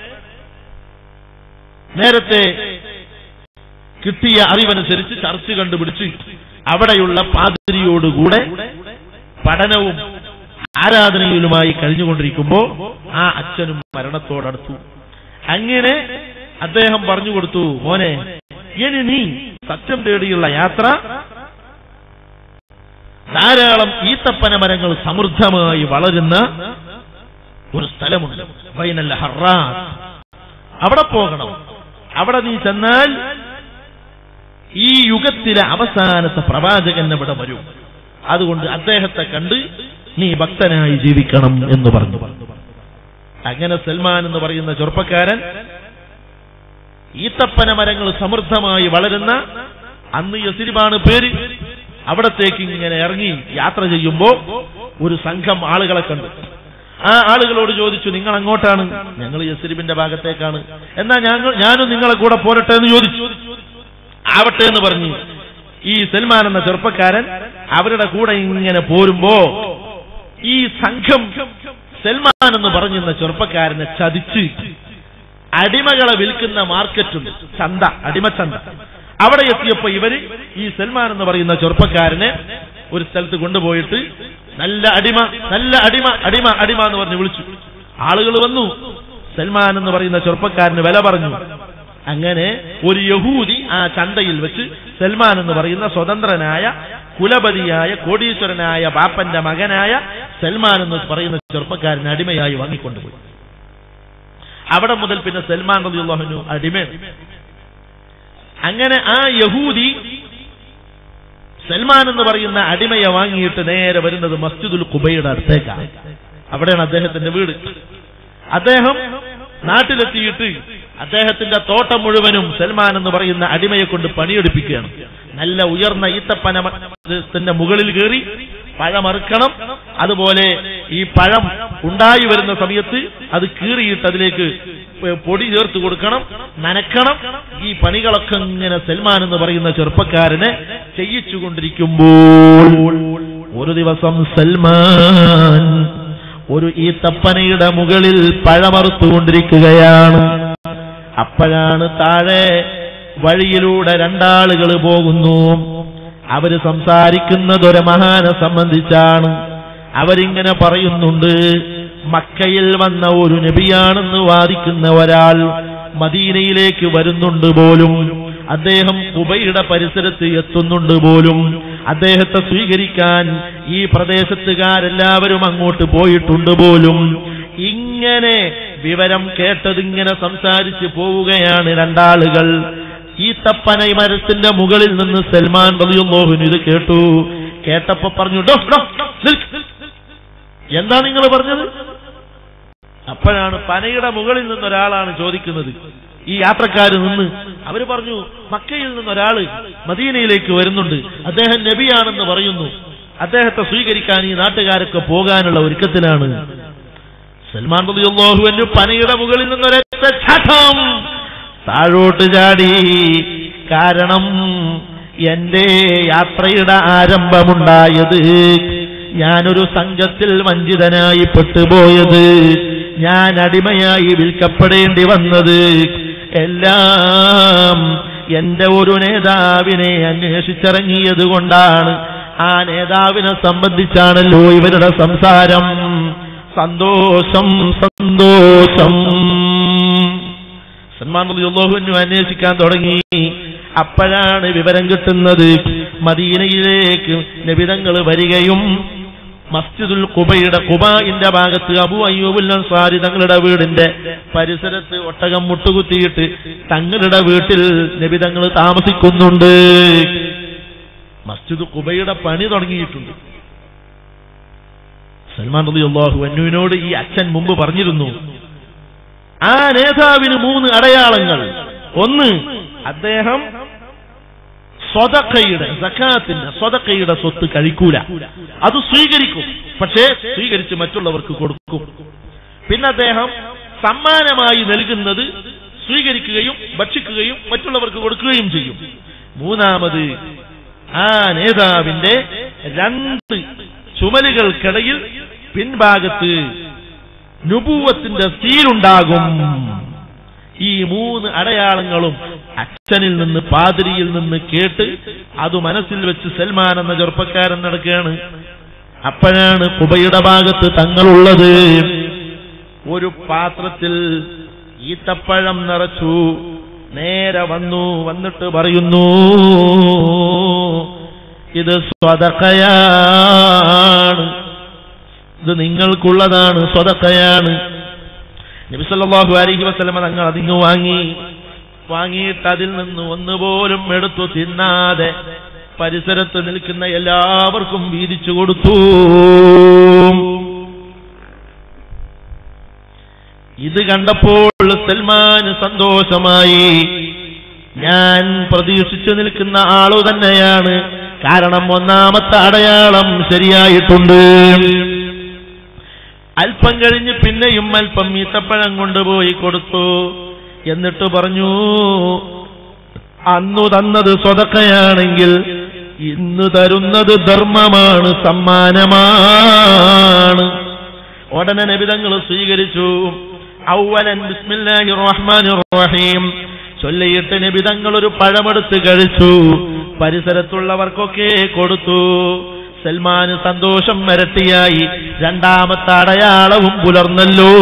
നേരത്തെ കിട്ടിയ അറിവനുസരിച്ച് ചർച്ച് കണ്ടുപിടിച്ച് അവിടെയുള്ള പാതിരിയോടുകൂടെ പഠനവും ആരാധനയിലുമായി കഴിഞ്ഞുകൊണ്ടിരിക്കുമ്പോ ആ അച്ഛനും മരണത്തോടടുത്തു അങ്ങനെ അദ്ദേഹം പറഞ്ഞു കൊടുത്തു മോനെ ഇനി നീ സത്യം തേടിയുള്ള യാത്ര ധാരാളം ഈത്തപ്പന മരങ്ങൾ സമൃദ്ധമായി വളരുന്ന ഒരു സ്ഥലമുണ്ട് വൈനല്ല ഹറാത്ത് അവിടെ പോകണം അവിടെ നീ ചെന്നാൽ ഈ യുഗത്തിലെ അവസാനത്തെ പ്രവാചകൻ അവിടെ വരും അതുകൊണ്ട് അദ്ദേഹത്തെ കണ്ട് നീ ഭക്തനായി ജീവിക്കണം എന്ന് പറഞ്ഞു അങ്ങനെ സൽമാൻ എന്ന് പറയുന്ന ചെറുപ്പക്കാരൻ ഈത്തപ്പന മരങ്ങൾ സമൃദ്ധമായി വളരുന്ന അന്ന് യസിരിബാണ് പേര് അവിടത്തേക്ക് ഇങ്ങനെ ഇറങ്ങി യാത്ര ചെയ്യുമ്പോ ഒരു സംഘം ആളുകളെ കണ്ടു ആ ആളുകളോട് ചോദിച്ചു നിങ്ങൾ അങ്ങോട്ടാണ് ഞങ്ങൾ യസിരിബിന്റെ ഭാഗത്തേക്കാണ് എന്നാ ഞങ്ങൾ ഞാനും നിങ്ങളെ കൂടെ പോരട്ടെ എന്ന് ചോദിച്ചു ആവട്ടെ എന്ന് പറഞ്ഞു ഈ സൽമാൻ എന്ന ചെറുപ്പക്കാരൻ അവരുടെ കൂടെ ഇങ്ങനെ പോരുമ്പോ ഈ സംഘം സൽമാൻ എന്ന് പറഞ്ഞിരുന്ന ചെറുപ്പക്കാരനെ ചതിച്ച് അടിമകളെ വിൽക്കുന്ന മാർക്കറ്റുണ്ട് ചന്ത അടിമച്ചന്ത അവിടെ എത്തിയപ്പോ ഇവര് ഈ സൽമാൻ എന്ന് പറയുന്ന ചെറുപ്പക്കാരനെ ഒരു സ്ഥലത്ത് കൊണ്ടുപോയിട്ട് നല്ല അടിമ നല്ല അടിമ അടിമ അടിമ എന്ന് പറഞ്ഞ് വിളിച്ചു ആളുകൾ വന്നു സൽമാൻ എന്ന് പറയുന്ന ചെറുപ്പക്കാരന് വില പറഞ്ഞു അങ്ങനെ ഒരു യഹൂദി ആ ചന്തയിൽ വെച്ച് സൽമാൻ എന്ന് പറയുന്ന സ്വതന്ത്രനായ കുലപതിയായ കോടീശ്വരനായ ബാപ്പന്റെ മകനായ സൽമാൻ എന്ന് പറയുന്ന ചെറുപ്പക്കാരൻ അടിമയായി വാങ്ങിക്കൊണ്ടുപോയി അവിടെ മുതൽ പിന്നെ സൽമാൻ റളിയല്ലാഹുവിനു അടിമയാണ് അങ്ങനെ ആ യഹൂദി സൽമാൻ എന്ന് പറയുന്ന അടിമയെ വാങ്ങിയിട്ട് നേരെ വരുന്നത് മസ്ജിദുൽ കുബയുടെ അടുത്തേക്കാണ് അവിടെയാണ് അദ്ദേഹത്തിന്റെ വീട് അദ്ദേഹം നാട്ടിലെത്തിയിട്ട് അദ്ദേഹത്തിന്റെ തോട്ടം മുഴുവനും സൽമാൻ എന്ന് പറയുന്ന അടിമയെ കൊണ്ട് പണിയെടുപ്പിക്കുകയാണ് നല്ല ഉയർന്ന ഈത്തപ്പനത്തിന്റെ മുകളിൽ കയറി പഴമറുക്കണം അതുപോലെ ഈ പഴം ഉണ്ടായി വരുന്ന സമയത്ത് അത് കീറിയിട്ട് അതിലേക്ക് പൊടി ചേർത്ത് കൊടുക്കണം നനക്കണം ഈ പണികളൊക്കെ ഇങ്ങനെ സൽമാൻ എന്ന് പറയുന്ന ചെറുപ്പക്കാരനെ ചെയ്യിച്ചുകൊണ്ടിരിക്കുമ്പോൾ ഒരു ദിവസം സൽമാൻ ഒരു ഈ തപ്പനയുടെ മുകളിൽ പഴമറുത്തുകൊണ്ടിരിക്കുകയാണ് അപ്പോഴാണ് താഴെ വഴിയിലൂടെ രണ്ടാളുകൾ പോകുന്നു അവര് സംസാരിക്കുന്നത് ഒരു മഹാനെ സംബന്ധിച്ചാണ് അവരിങ്ങനെ പറയുന്നുണ്ട് മക്കയിൽ വന്ന ഒരു നബിയാണെന്ന് വാദിക്കുന്ന ഒരാൾ മദീനയിലേക്ക് വരുന്നുണ്ട് പോലും അദ്ദേഹം കുബയുടെ പരിസരത്ത് എത്തുന്നുണ്ട് പോലും അദ്ദേഹത്തെ സ്വീകരിക്കാൻ ഈ പ്രദേശത്തുകാരെല്ലാവരും അങ്ങോട്ട് പോയിട്ടുണ്ട് പോലും ഇങ്ങനെ വിവരം കേട്ടതിങ്ങനെ സംസാരിച്ച് പോവുകയാണ് രണ്ടാളുകൾ ഈ തപ്പന മരത്തിന്റെ മുകളിൽ നിന്ന് സൽമാൻ റളിയല്ലാഹുവിന് ഇത് കേട്ടു കേട്ടപ്പോ പറഞ്ഞു "ഡോ, ഡോ, നിൽക്ക്." എന്താ നിങ്ങൾ പറഞ്ഞത് അപ്പോഴാണ് പനയുടെ മുകളിൽ നിന്ന് ഒരാളാണ് ചോദിക്കുന്നത് ഈ യാത്രക്കാര് നിന്ന് അവര് പറഞ്ഞു മക്കയിൽ നിന്ന് ഒരാള് മദീനയിലേക്ക് വരുന്നുണ്ട് അദ്ദേഹം നബിയാണെന്ന് പറയുന്നു അദ്ദേഹത്തെ സ്വീകരിക്കാൻ ഈ നാട്ടുകാരൊക്കെ പോകാനുള്ള ഒരുക്കത്തിലാണ് സൽമാൻ റളിയല്ലാഹുവിന് പനയുടെ മുകളിൽ നിന്നൊരൊറ്റ ചാട്ടം താഴോട്ട് ചാടി കാരണം എന്റെ യാത്രയുടെ ആരംഭമുണ്ടായത് ഞാനൊരു സംഘത്തിൽ വഞ്ചിതനായി പെട്ടുപോയത് ഞാൻ അടിമയായി വിൽക്കപ്പെടേണ്ടി വന്നത് എല്ലാം എന്റെ ഒരു നേതാവിനെ അന്വേഷിച്ചിറങ്ങിയത് കൊണ്ടാണ് ആ നേതാവിനെ സംബന്ധിച്ചാണല്ലോ ഇവരുടെ സംസാരം സന്തോഷം സന്തോഷം സൽമാൻ റളിയല്ലാഹുവിനു അന്വേഷിക്കാൻ തുടങ്ങി അപ്പോഴാണ് വിവരം കിട്ടുന്നത് മദീനയിലേക്ക് നബിതങ്ങൾ വരികയും മസ്ജിദുൽ കുബയുടെ കുബായിന്റെ ഭാഗത്ത് അബു അയ്യൂബുൽ അൻസാരി തങ്ങളുടെ വീടിന്റെ പരിസരത്ത് ഒട്ടകം മുട്ടുകുത്തിയിട്ട് തങ്ങളുടെ വീട്ടിൽ നബിതങ്ങൾ താമസിക്കുന്നുണ്ട് മസ്ജിദ് കുബയുടെ പണി തുടങ്ങിയിട്ടുണ്ട് സൽമാൻ റളിയല്ലാഹു അന്നുവിനോട് ഈ അച്ഛൻ മുമ്പ് പറഞ്ഞിരുന്നു ആ നേതാവിന് മൂന്ന് അടയാളങ്ങൾ ഒന്ന് അദ്ദേഹം സ്വതക്കയുടെ സക്കാത്തിന്റെ സ്വതക്കയുടെ സ്വത്ത് കഴിക്കൂല അത് സ്വീകരിക്കും പക്ഷേ സ്വീകരിച്ച് മറ്റുള്ളവർക്ക് കൊടുക്കും പിന്നെ അദ്ദേഹം സമ്മാനമായി നൽകുന്നത് സ്വീകരിക്കുകയും ഭക്ഷിക്കുകയും മറ്റുള്ളവർക്ക് കൊടുക്കുകയും ചെയ്യും മൂന്നാമത് ആ നേതാവിന്റെ രണ്ട് ചുമലുകൾക്കിടയിൽ പിൻഭാഗത്ത് നുപൂവത്തിന്റെ സീലുണ്ടാകും ഈ മൂന്ന് അടയാളങ്ങളും അച്ഛനിൽ നിന്ന് പാതിരിയിൽ നിന്ന് കേട്ട് അത് മനസ്സിൽ വെച്ച് സൽമാൻ എന്ന ചെറുപ്പക്കാരൻ നടക്കുകയാണ് അപ്പോഴാണ് കുബയുടെ ഭാഗത്ത് തങ്ങളുള്ളത് ഒരു പാത്രത്തിൽ ഈത്തപ്പഴം നിറച്ചു നേരെ വന്നു വന്നിട്ട് പറയുന്നു ഇത് സ്വതക്കയാണ് ഇത് നിങ്ങൾക്കുള്ളതാണ് സ്വതക്കയാണ് നബിസല്ലാഹു അലഹി വസ്ലമ തങ്ങൾ അതിങ്ങ് വാങ്ങി വാങ്ങിയിട്ട് അതിൽ നിന്ന് ഒന്നുപോലും എടുത്തു തിന്നാതെ പരിസരത്ത് നിൽക്കുന്ന എല്ലാവർക്കും വീതിച്ചു കൊടുത്തു ഇത് കണ്ടപ്പോൾ സൽമാന് സന്തോഷമായി ഞാൻ പ്രതീക്ഷിച്ചു നിൽക്കുന്ന ആളു തന്നെയാണ് കാരണം ഒന്നാമത്തെ അടയാളം ശരിയായിട്ടുണ്ട് അല്പം കഴിഞ്ഞ് പിന്നെയും അല്പം ഈത്തപ്പഴം കൊണ്ടുപോയി കൊടുത്തു എന്നിട്ട് പറഞ്ഞു അന്നു തന്നത് സ്വതക്കയാണെങ്കിൽ ഇന്ന് തരുന്നത് ധർമ്മമാണ് സമ്മാനമാണ് ഉടനെ നബിതങ്ങൾ സ്വീകരിച്ചു ഔവലൻ ബിസ്മില്ലാഹി റഹ്മാൻ റഹീം ചൊല്ലിയിട്ട് നബിതങ്ങൾ ഒരു പഴമെടുത്ത് കഴിച്ചു പരിസരത്തുള്ളവർക്കൊക്കെ കൊടുത്തു സൽമാന് സന്തോഷം വരട്ടിയായി രണ്ടാമത്തെ അടയാളവും പുലർന്നല്ലോ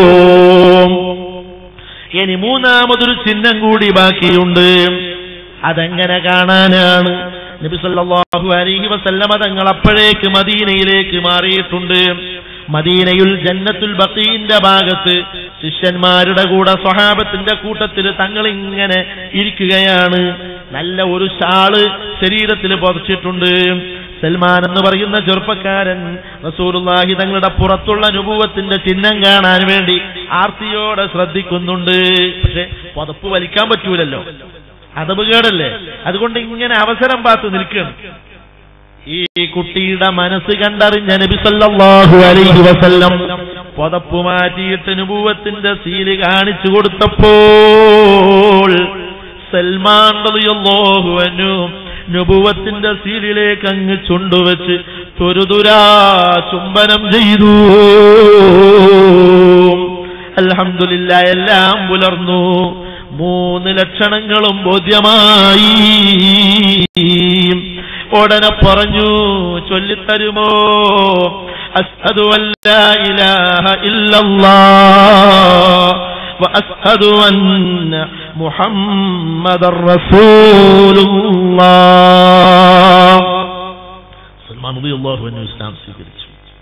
ഇനി മൂന്നാമതൊരു ചിഹ്നം കൂടി ബാക്കിയുണ്ട് അതെങ്ങനെ കാണാനാണ് നബി സല്ലല്ലാഹു അലൈഹി വസല്ലമ തങ്ങൾ അപ്പോഴേക്ക് മദീനയിലേക്ക് മാറിയിട്ടുണ്ട് മദീനയിൽ ജന്നത്തുൽ ബഖീന്റെ ഭാഗത്ത് ശിഷ്യന്മാരുടെ കൂടെ സ്വഹാബത്തിന്റെ കൂട്ടത്തിൽ തങ്ങൾ ഇങ്ങനെ ഇരിക്കുകയാണ് നല്ല ഒരു ഷാള് ശരീരത്തിൽ പുതച്ചിട്ടുണ്ട് സൽമാൻ എന്ന് പറയുന്ന ചെറുപ്പക്കാരൻ റസൂലുള്ളാഹി തങ്ങളുടെ പുറത്തുള്ള അനുഭവത്തിന്റെ ചിഹ്നം കാണാൻ വേണ്ടി ആർത്തിയോടെ ശ്രദ്ധിക്കുന്നുണ്ട് പക്ഷെ പുതപ്പ് വലിക്കാൻ പറ്റൂലല്ലോ അതപകേടല്ലേ അതുകൊണ്ട് ഇങ്ങനെ അവസരം പാത്ത് നിൽക്കണം ഈ കുട്ടിയുടെ മനസ്സ് കണ്ടറിഞ്ഞ നബി സല്ലല്ലാഹു അലൈഹി വസല്ലം പുതപ്പ് മാറ്റിയിട്ട് നുപൂവത്തിന്റെ സീല് കാണിച്ചു കൊടുത്തപ്പോൾ സൽമാൻ റളിയല്ലാഹു അൻഹു നുപൂവത്തിന്റെ സീലിലേക്ക് അങ്ങ് ചുണ്ടുവെച്ച് തുരുതുരാ ചുംബനം ചെയ്തു അൽഹംദുലില്ല എല്ലാം പുലർന്നു മൂന്ന് ലക്ഷണങ്ങളും ബോധ്യമായി ഉടനെ പറഞ്ഞു ചൊല്ലിത്തരുമോ അസ്ഹദു അല്ലാ ഇലാഹ ഇല്ലല്ലാഹ് وأشهد أن محمد رسول الله സൽമാൻ റളിയല്ലാഹു അൻഹു ഇസ്ലാം സ്വീകരിച്ചു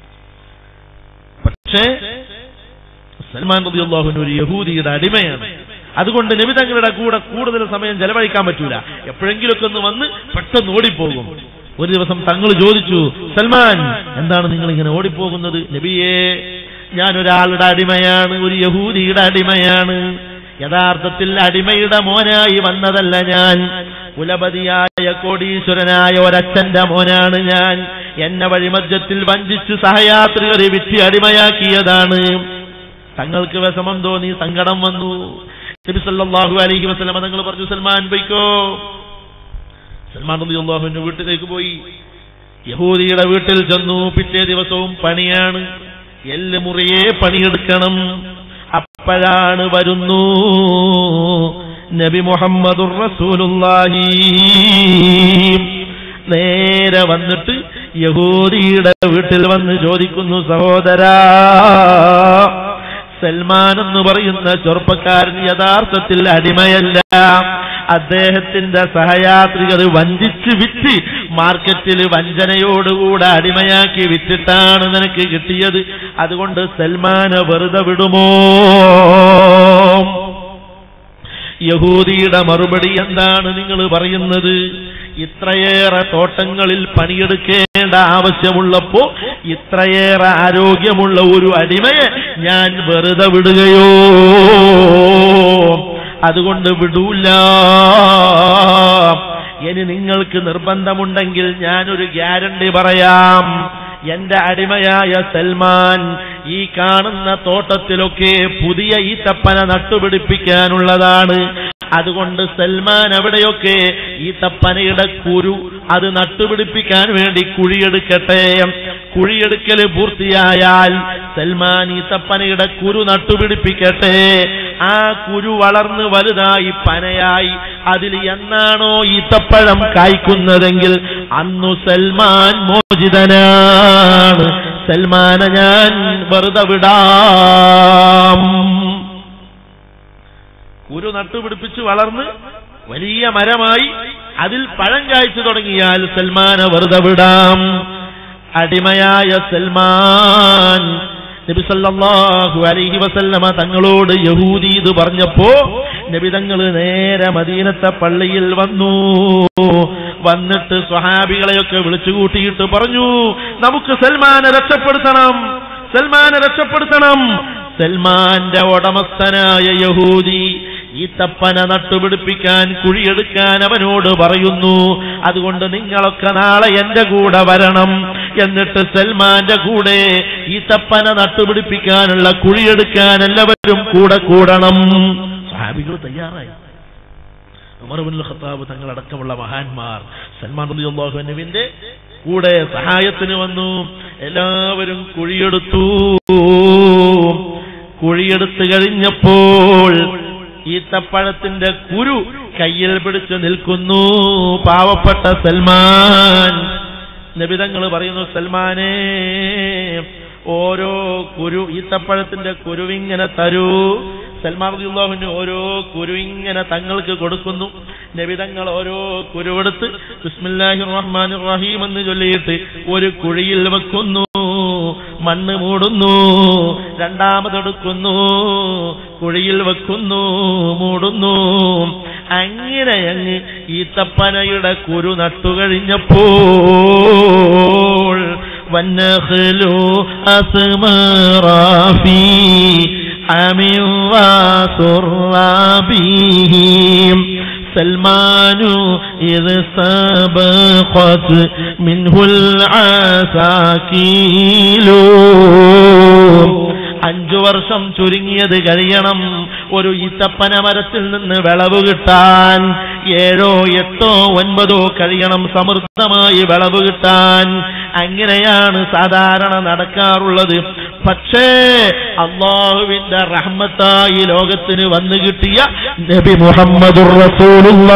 പക്ഷേ സൽമാൻ റളിയല്ലാഹു അൻഹു ഒരു യഹൂദിയുടെ അടിമയാണ് അതുകൊണ്ട് നബി തങ്ങളുടെ കൂടെ കൂടുതൽ സമയം ചെലവഴിക്കാൻ പറ്റൂല എപ്പോഴെങ്കിലുമൊക്കെ ഒന്ന് വന്ന് പെട്ടെന്ന് ഓടിപ്പോകും ഒരു ദിവസം തങ്ങൾ ചോദിച്ചു സൽമാൻ എന്താണ് നിങ്ങൾ ഇങ്ങനെ ഓടിപ്പോകുന്നത് നബിയേ ഞാൻ ഒരാളുടെ അടിമയാണ് ഒരു യഹൂദിയുടെ അടിമയാണ് യഥാർത്ഥത്തിൽ അടിമയുടെ മോനായി വന്നതല്ല ഞാൻ കുലപതിയായ കോടീശ്വരനായ ഒരച്ഛന്റെ മോനാണ് ഞാൻ എന്നെ വഴിമധ്യത്തിൽ വഞ്ചിച്ച് സഹയാത്രികരെ വിറ്റ് അടിമയാക്കിയതാണ് തങ്ങൾക്ക് വിഷമം തോന്നി സങ്കടം വന്നു നബി സല്ലല്ലാഹു അലൈഹി വസല്ലമ തങ്ങൾ പറഞ്ഞു സൽമാൻ പൊയ്ക്കോ സൽമാൻ റളിയല്ലാഹുവിന്റെ വീട്ടിലേക്ക് പോയി യഹൂദിയുടെ വീട്ടിൽ ചെന്നു പിറ്റേ ദിവസവും പണിയാണ് എല്ല് മുറിയെ പണിയെടുക്കണം അപ്പോഴാണ് വരുന്നു നബി മുഹമ്മദുർ റസൂലുള്ളാഹി നേരെ വന്നിട്ട് യഹൂദിയുടെ വീട്ടിൽ വന്ന് ചോദിക്കുന്നു സഹോദരാ സൽമാൻ എന്ന് പറയുന്ന ചെറുപ്പക്കാരൻ യഥാർത്ഥത്തിൽ അടിമയല്ല അദ്ദേഹത്തിന്റെ സഹയാത്രികർ വഞ്ചിച്ച് വിറ്റ് മാർക്കറ്റിൽ വഞ്ചനയോടുകൂടെ അടിമയാക്കി വിറ്റിട്ടാണ് നിനക്ക് കിട്ടിയത് അതുകൊണ്ട് സൽമാനെ വെറുതെ വിടുമോ യഹൂദിയുടെ മറുപടി എന്താണ് നിങ്ങൾ പറയുന്നത് ഇത്രയേറെ തോട്ടങ്ങളിൽ പണിയെടുക്കേണ്ട ആവശ്യമുള്ളപ്പോ ഇത്രയേറെ ആരോഗ്യമുള്ള ഒരു അടിമയെ ഞാൻ വെറുതെ വിടുകയോ അതുകൊണ്ട് വിടൂല ഇനി നിങ്ങൾക്ക് നിർബന്ധമുണ്ടെങ്കിൽ ഞാനൊരു ഗ്യാരണ്ടി പറയാം എന്റെ അടിമയായ സൽമാൻ ഈ കാണുന്ന തോട്ടത്തിലൊക്കെ പുതിയ ഈത്തപ്പന നട്ടുപിടിപ്പിക്കാനുള്ളതാണ് അതുകൊണ്ട് സൽമാൻ എവിടെയൊക്കെ ഈ തപ്പനയുടെ കുരു അത് നട്ടുപിടിപ്പിക്കാൻ വേണ്ടി കുഴിയെടുക്കട്ടെ കുഴിയെടുക്കല് പൂർത്തിയായാൽ സൽമാൻ ഈ തപ്പനയുടെ കുരു നട്ടുപിടിപ്പിക്കട്ടെ ആ കുരു വളർന്ന് വലുതായി പനയായി അതിൽ എന്നാണോ ഈത്തപ്പഴം കായ്ക്കുന്നതെങ്കിൽ അന്നു സൽമാൻ മോചിതനാണ് സൽമാനെ ഞാൻ വെറുതെ വിടാം കുരു നട്ടുപിടിപ്പിച്ച് വളർന്ന് വലിയ മരമായി അതിൽ പഴം കായ്ച്ചു തുടങ്ങിയാൽ സൽമാനെ വെറുതെ വിടാം അടിമയായ സൽമാൻ നബി സല്ലല്ലാഹു അലൈഹി വസല്ലമ തങ്ങളോട് യഹൂദി ഇത് പറഞ്ഞപ്പോ നബി തങ്ങൾ നേരെ മദീനത്തെ പള്ളിയിൽ വന്നു വന്നിട്ട് സ്വഹാബികളെയൊക്കെ വിളിച്ചു കൂട്ടിയിട്ട് പറഞ്ഞു നമുക്ക് സൽമാനെ രക്ഷപ്പെടുത്തണം സൽമാനെ രക്ഷപ്പെടുത്തണം സൽമാന്റെ ഉടമസ്ഥനായ യഹൂദി ഈ തപ്പന നട്ടുപിടിപ്പിക്കാൻ കുഴിയെടുക്കാൻ അവനോട് പറയുന്നു അതുകൊണ്ട് നിങ്ങളൊക്കെ നാളെ എന്റെ കൂടെ വരണം എന്നിട്ട് സൽമാന്റെ കൂടെ ഈ തപ്പന നട്ടുപിടിപ്പിക്കാനുള്ള കുഴിയെടുക്കാൻ എല്ലാവരും കൂടെ കൂടണം സാഹിബികൾ തയ്യാറായി ഉമർബുൽ ഖത്താബ് തങ്ങളടക്കമുള്ള മഹാന്മാർ സൽമാൻ റളിയല്ലാഹു അൻഹുവിന്റെ കൂടെ സഹായത്തിന് വന്നു എല്ലാവരും കുഴിയെടുത്തു കുഴിയെടുത്തു കഴിഞ്ഞപ്പോൾ ഈത്തപ്പഴത്തിന്റെ കുരു കയ്യിൽ പിടിച്ചു നിൽക്കുന്നു പാവപ്പെട്ട സൽമാൻ നബിതങ്ങൾ പറയുന്നു സൽമാനേ ഓരോ കുരു ഈത്തപ്പഴത്തിന്റെ കുരുവിങ്ങനെ തരൂ സൽമാൻ റളിയല്ലാഹുവിന് ഓരോ കുരു ഇങ്ങനെ തങ്ങൾക്ക് കൊടുക്കുന്നു നബിതങ്ങൾ ഓരോ കുരുവെടുത്ത് ബിസ്മില്ലാഹിർ റഹ്മാനിർ റഹീം എന്ന് ചൊല്ലിയിട്ട് ഒരു കുഴിയിൽ വെക്കുന്നു മണ്ണ് മൂടുന്നു രണ്ടാമതെടുക്കുന്നു കുഴിയിൽ വെക്കുന്നു മൂടുന്നു അങ്ങനെ അങ്ങ് ഈത്തപ്പനയുടെ കുരു നട്ടുകഴിഞ്ഞപ്പോൾ വന്നഹ്ലു അസ്മറാഫി أمن وسرابهم سلمان إذ سبقت منه العساكيل അഞ്ചു വർഷം ചുരുങ്ങിയത് കഴിയണം ഒരു ഈത്തപ്പന മരത്തിൽ നിന്ന് വിളവ് കിട്ടാൻ ഏഴോ എട്ടോ ഒൻപതോ കഴിയണം സമൃദ്ധമായി വിളവ് കിട്ടാൻ അങ്ങനെയാണ് സാധാരണ നടക്കാറുള്ളത് പക്ഷേ അള്ളാഹുവിന്റെ റഹ്മത്തായി ലോകത്തിന് വന്നു കിട്ടിയ നബി മുഹമ്മദുർ റസൂലുള്ള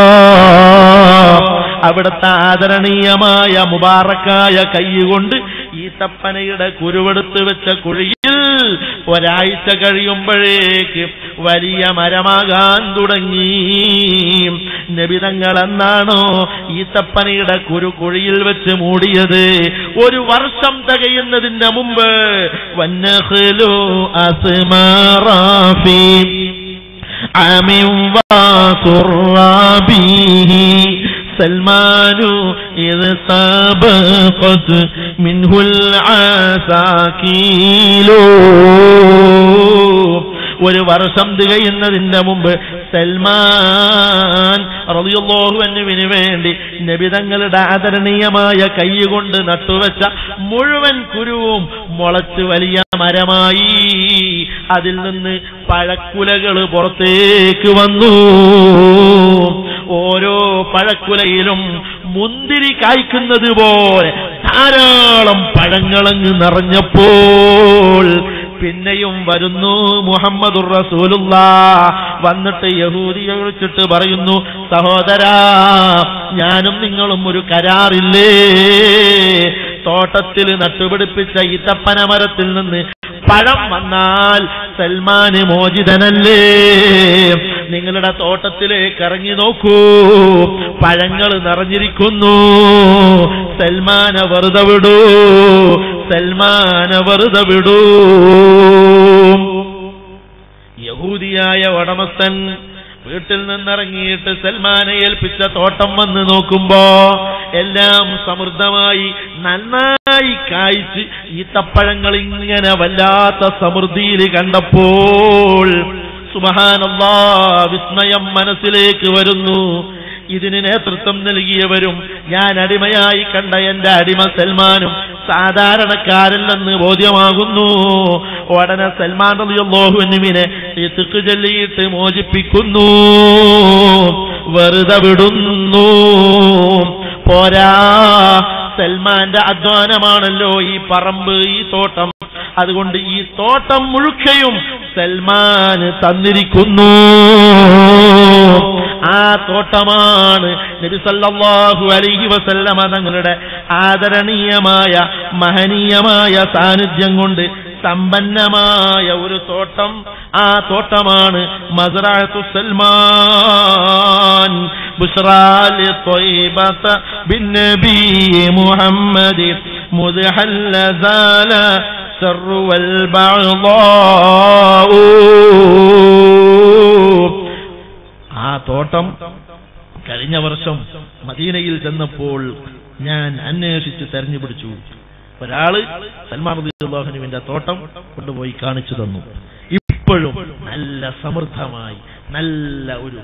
അവിടുത്തെ ആദരണീയമായ മുബാറക്കായ കൈകൊണ്ട് ഈ തപ്പനയുടെ കുരുവെടുത്ത് വെച്ച കുഴിയിൽ ഒരാഴ്ച കഴിയുമ്പോഴേക്ക് വലിയ മരമാകാൻ തുടങ്ങി നബിതങ്ങൾ എന്നാണോ ഈ തപ്പനയുടെ കുരു കുഴിയിൽ വെച്ച് മൂടിയത് ഒരു വർഷം തികയുന്നതിന്റെ മുമ്പ് വന്നഹ്ലു അസ്മാറാഫി عام وسرابه سلمان إذ سبقت منه العساكيل ഒരു വർഷം തികയുന്നതിന്റെ മുമ്പ് സൽമാൻ റളിയല്ലാഹു അൻഹുവിന് വേണ്ടി നബിതങ്ങളുടെ ആദരണീയമായ കൈകൊണ്ട് നട്ടുവെച്ച മുഴുവൻ കുരുവും മുളച്ച് വലിയ മരമായി അതിൽ നിന്ന് പഴക്കുലകൾ പുറത്തേക്ക് വന്നു ഓരോ പഴക്കുലയിലും മുന്തിരി കായ്ക്കുന്നത് പോലെ ധാരാളം പഴങ്ങളങ്ങ് നിറഞ്ഞപ്പോൾ പിന്നെയും വരുന്നു മുഹമ്മദുർ റസൂലുള്ള വന്നിട്ട് യഹൂദിയെ വിളിച്ചിട്ട് പറയുന്നു സഹോദരാ ഞാനും നിങ്ങളും ഒരു കരാറില്ലേ തോട്ടത്തിൽ നട്ടുപിടിപ്പിച്ച ഈത്തപ്പന മരത്തിൽ നിന്ന് പഴം വന്നാൽ സൽമാന് മോചിതനല്ലേ നിങ്ങളുടെ തോട്ടത്തിലേക്ക് ഇറങ്ങി നോക്കൂ പഴങ്ങൾ നിറഞ്ഞിരിക്കുന്നു സൽമാന വെറുതെ വിടൂ സൽമാന വെറുതെ വിടൂ യഹൂദിയായ ഉടമസ്ഥൻ വീട്ടിൽ നിന്നിറങ്ങിയിട്ട് സൽമാനെ ഏൽപ്പിച്ച തോട്ടം വന്ന് നോക്കുമ്പോ എല്ലാം സമൃദ്ധമായി നന്നായി കായ്ച്ച് ഈ തപ്പഴങ്ങൾ ഇങ്ങനെ വല്ലാത്ത സമൃദ്ധിയിൽ കണ്ടപ്പോൾ സുബഹാനല്ലാ വിസ്മയം മനസ്സിലേക്ക് വരുന്നു ഇതിന് നേതൃത്വം നൽകിയവരും ഞാൻ അടിമയായി കണ്ട എന്റെ അടിമ സൽമാനും സാധാരണക്കാരല്ലെന്ന് ബോധ്യമാകുന്നു ഉടനെ സൽമാൻ റളിയല്ലാഹുവിനെ ഇത്ക്ക് ചൊല്ലിയിട്ട് മോചിപ്പിക്കുന്നു വെറുതെ വിടുന്നു പോരാ സൽമാന്റെ അധ്വാനമാണല്ലോ ഈ പറമ്പ് ഈ തോട്ടം അതുകൊണ്ട് ഈ തോട്ടം മുഴുക്കയും സൽമാൻ തന്നിരിക്കുന്നു ആ തോട്ടമാണ് നബി സല്ലല്ലാഹു അലൈഹി വസല്ലമ തങ്ങളുടെ ആദരണീയമായ മഹനീയമായ സാന്നിധ്യം കൊണ്ട് സമ്പന്നമായ ഒരു തോട്ടം ആ തോട്ടമാണ് മസറാത്തു സൽമാൻ ബുഷ്റാലി ത്വയ്ബത ബിന്നബി മുഹമ്മദ് മുദ്ഹല്ല സാല السر والبعضاء ആ തോട്ടം കഴിഞ്ഞ വർഷം മദീനയിൽ ചെന്നപ്പോൾ ഞാൻ അന്വേഷിച്ച് തെരഞ്ഞുപിടിച്ചു ഒരാള് സൽമാൻ റളിയല്ലാഹുവിന്റെ തോട്ടം കൊണ്ടുപോയി കാണിച്ചു തന്നു ഇപ്പോഴും നല്ല സമൃദ്ധമായി നല്ല ഒരു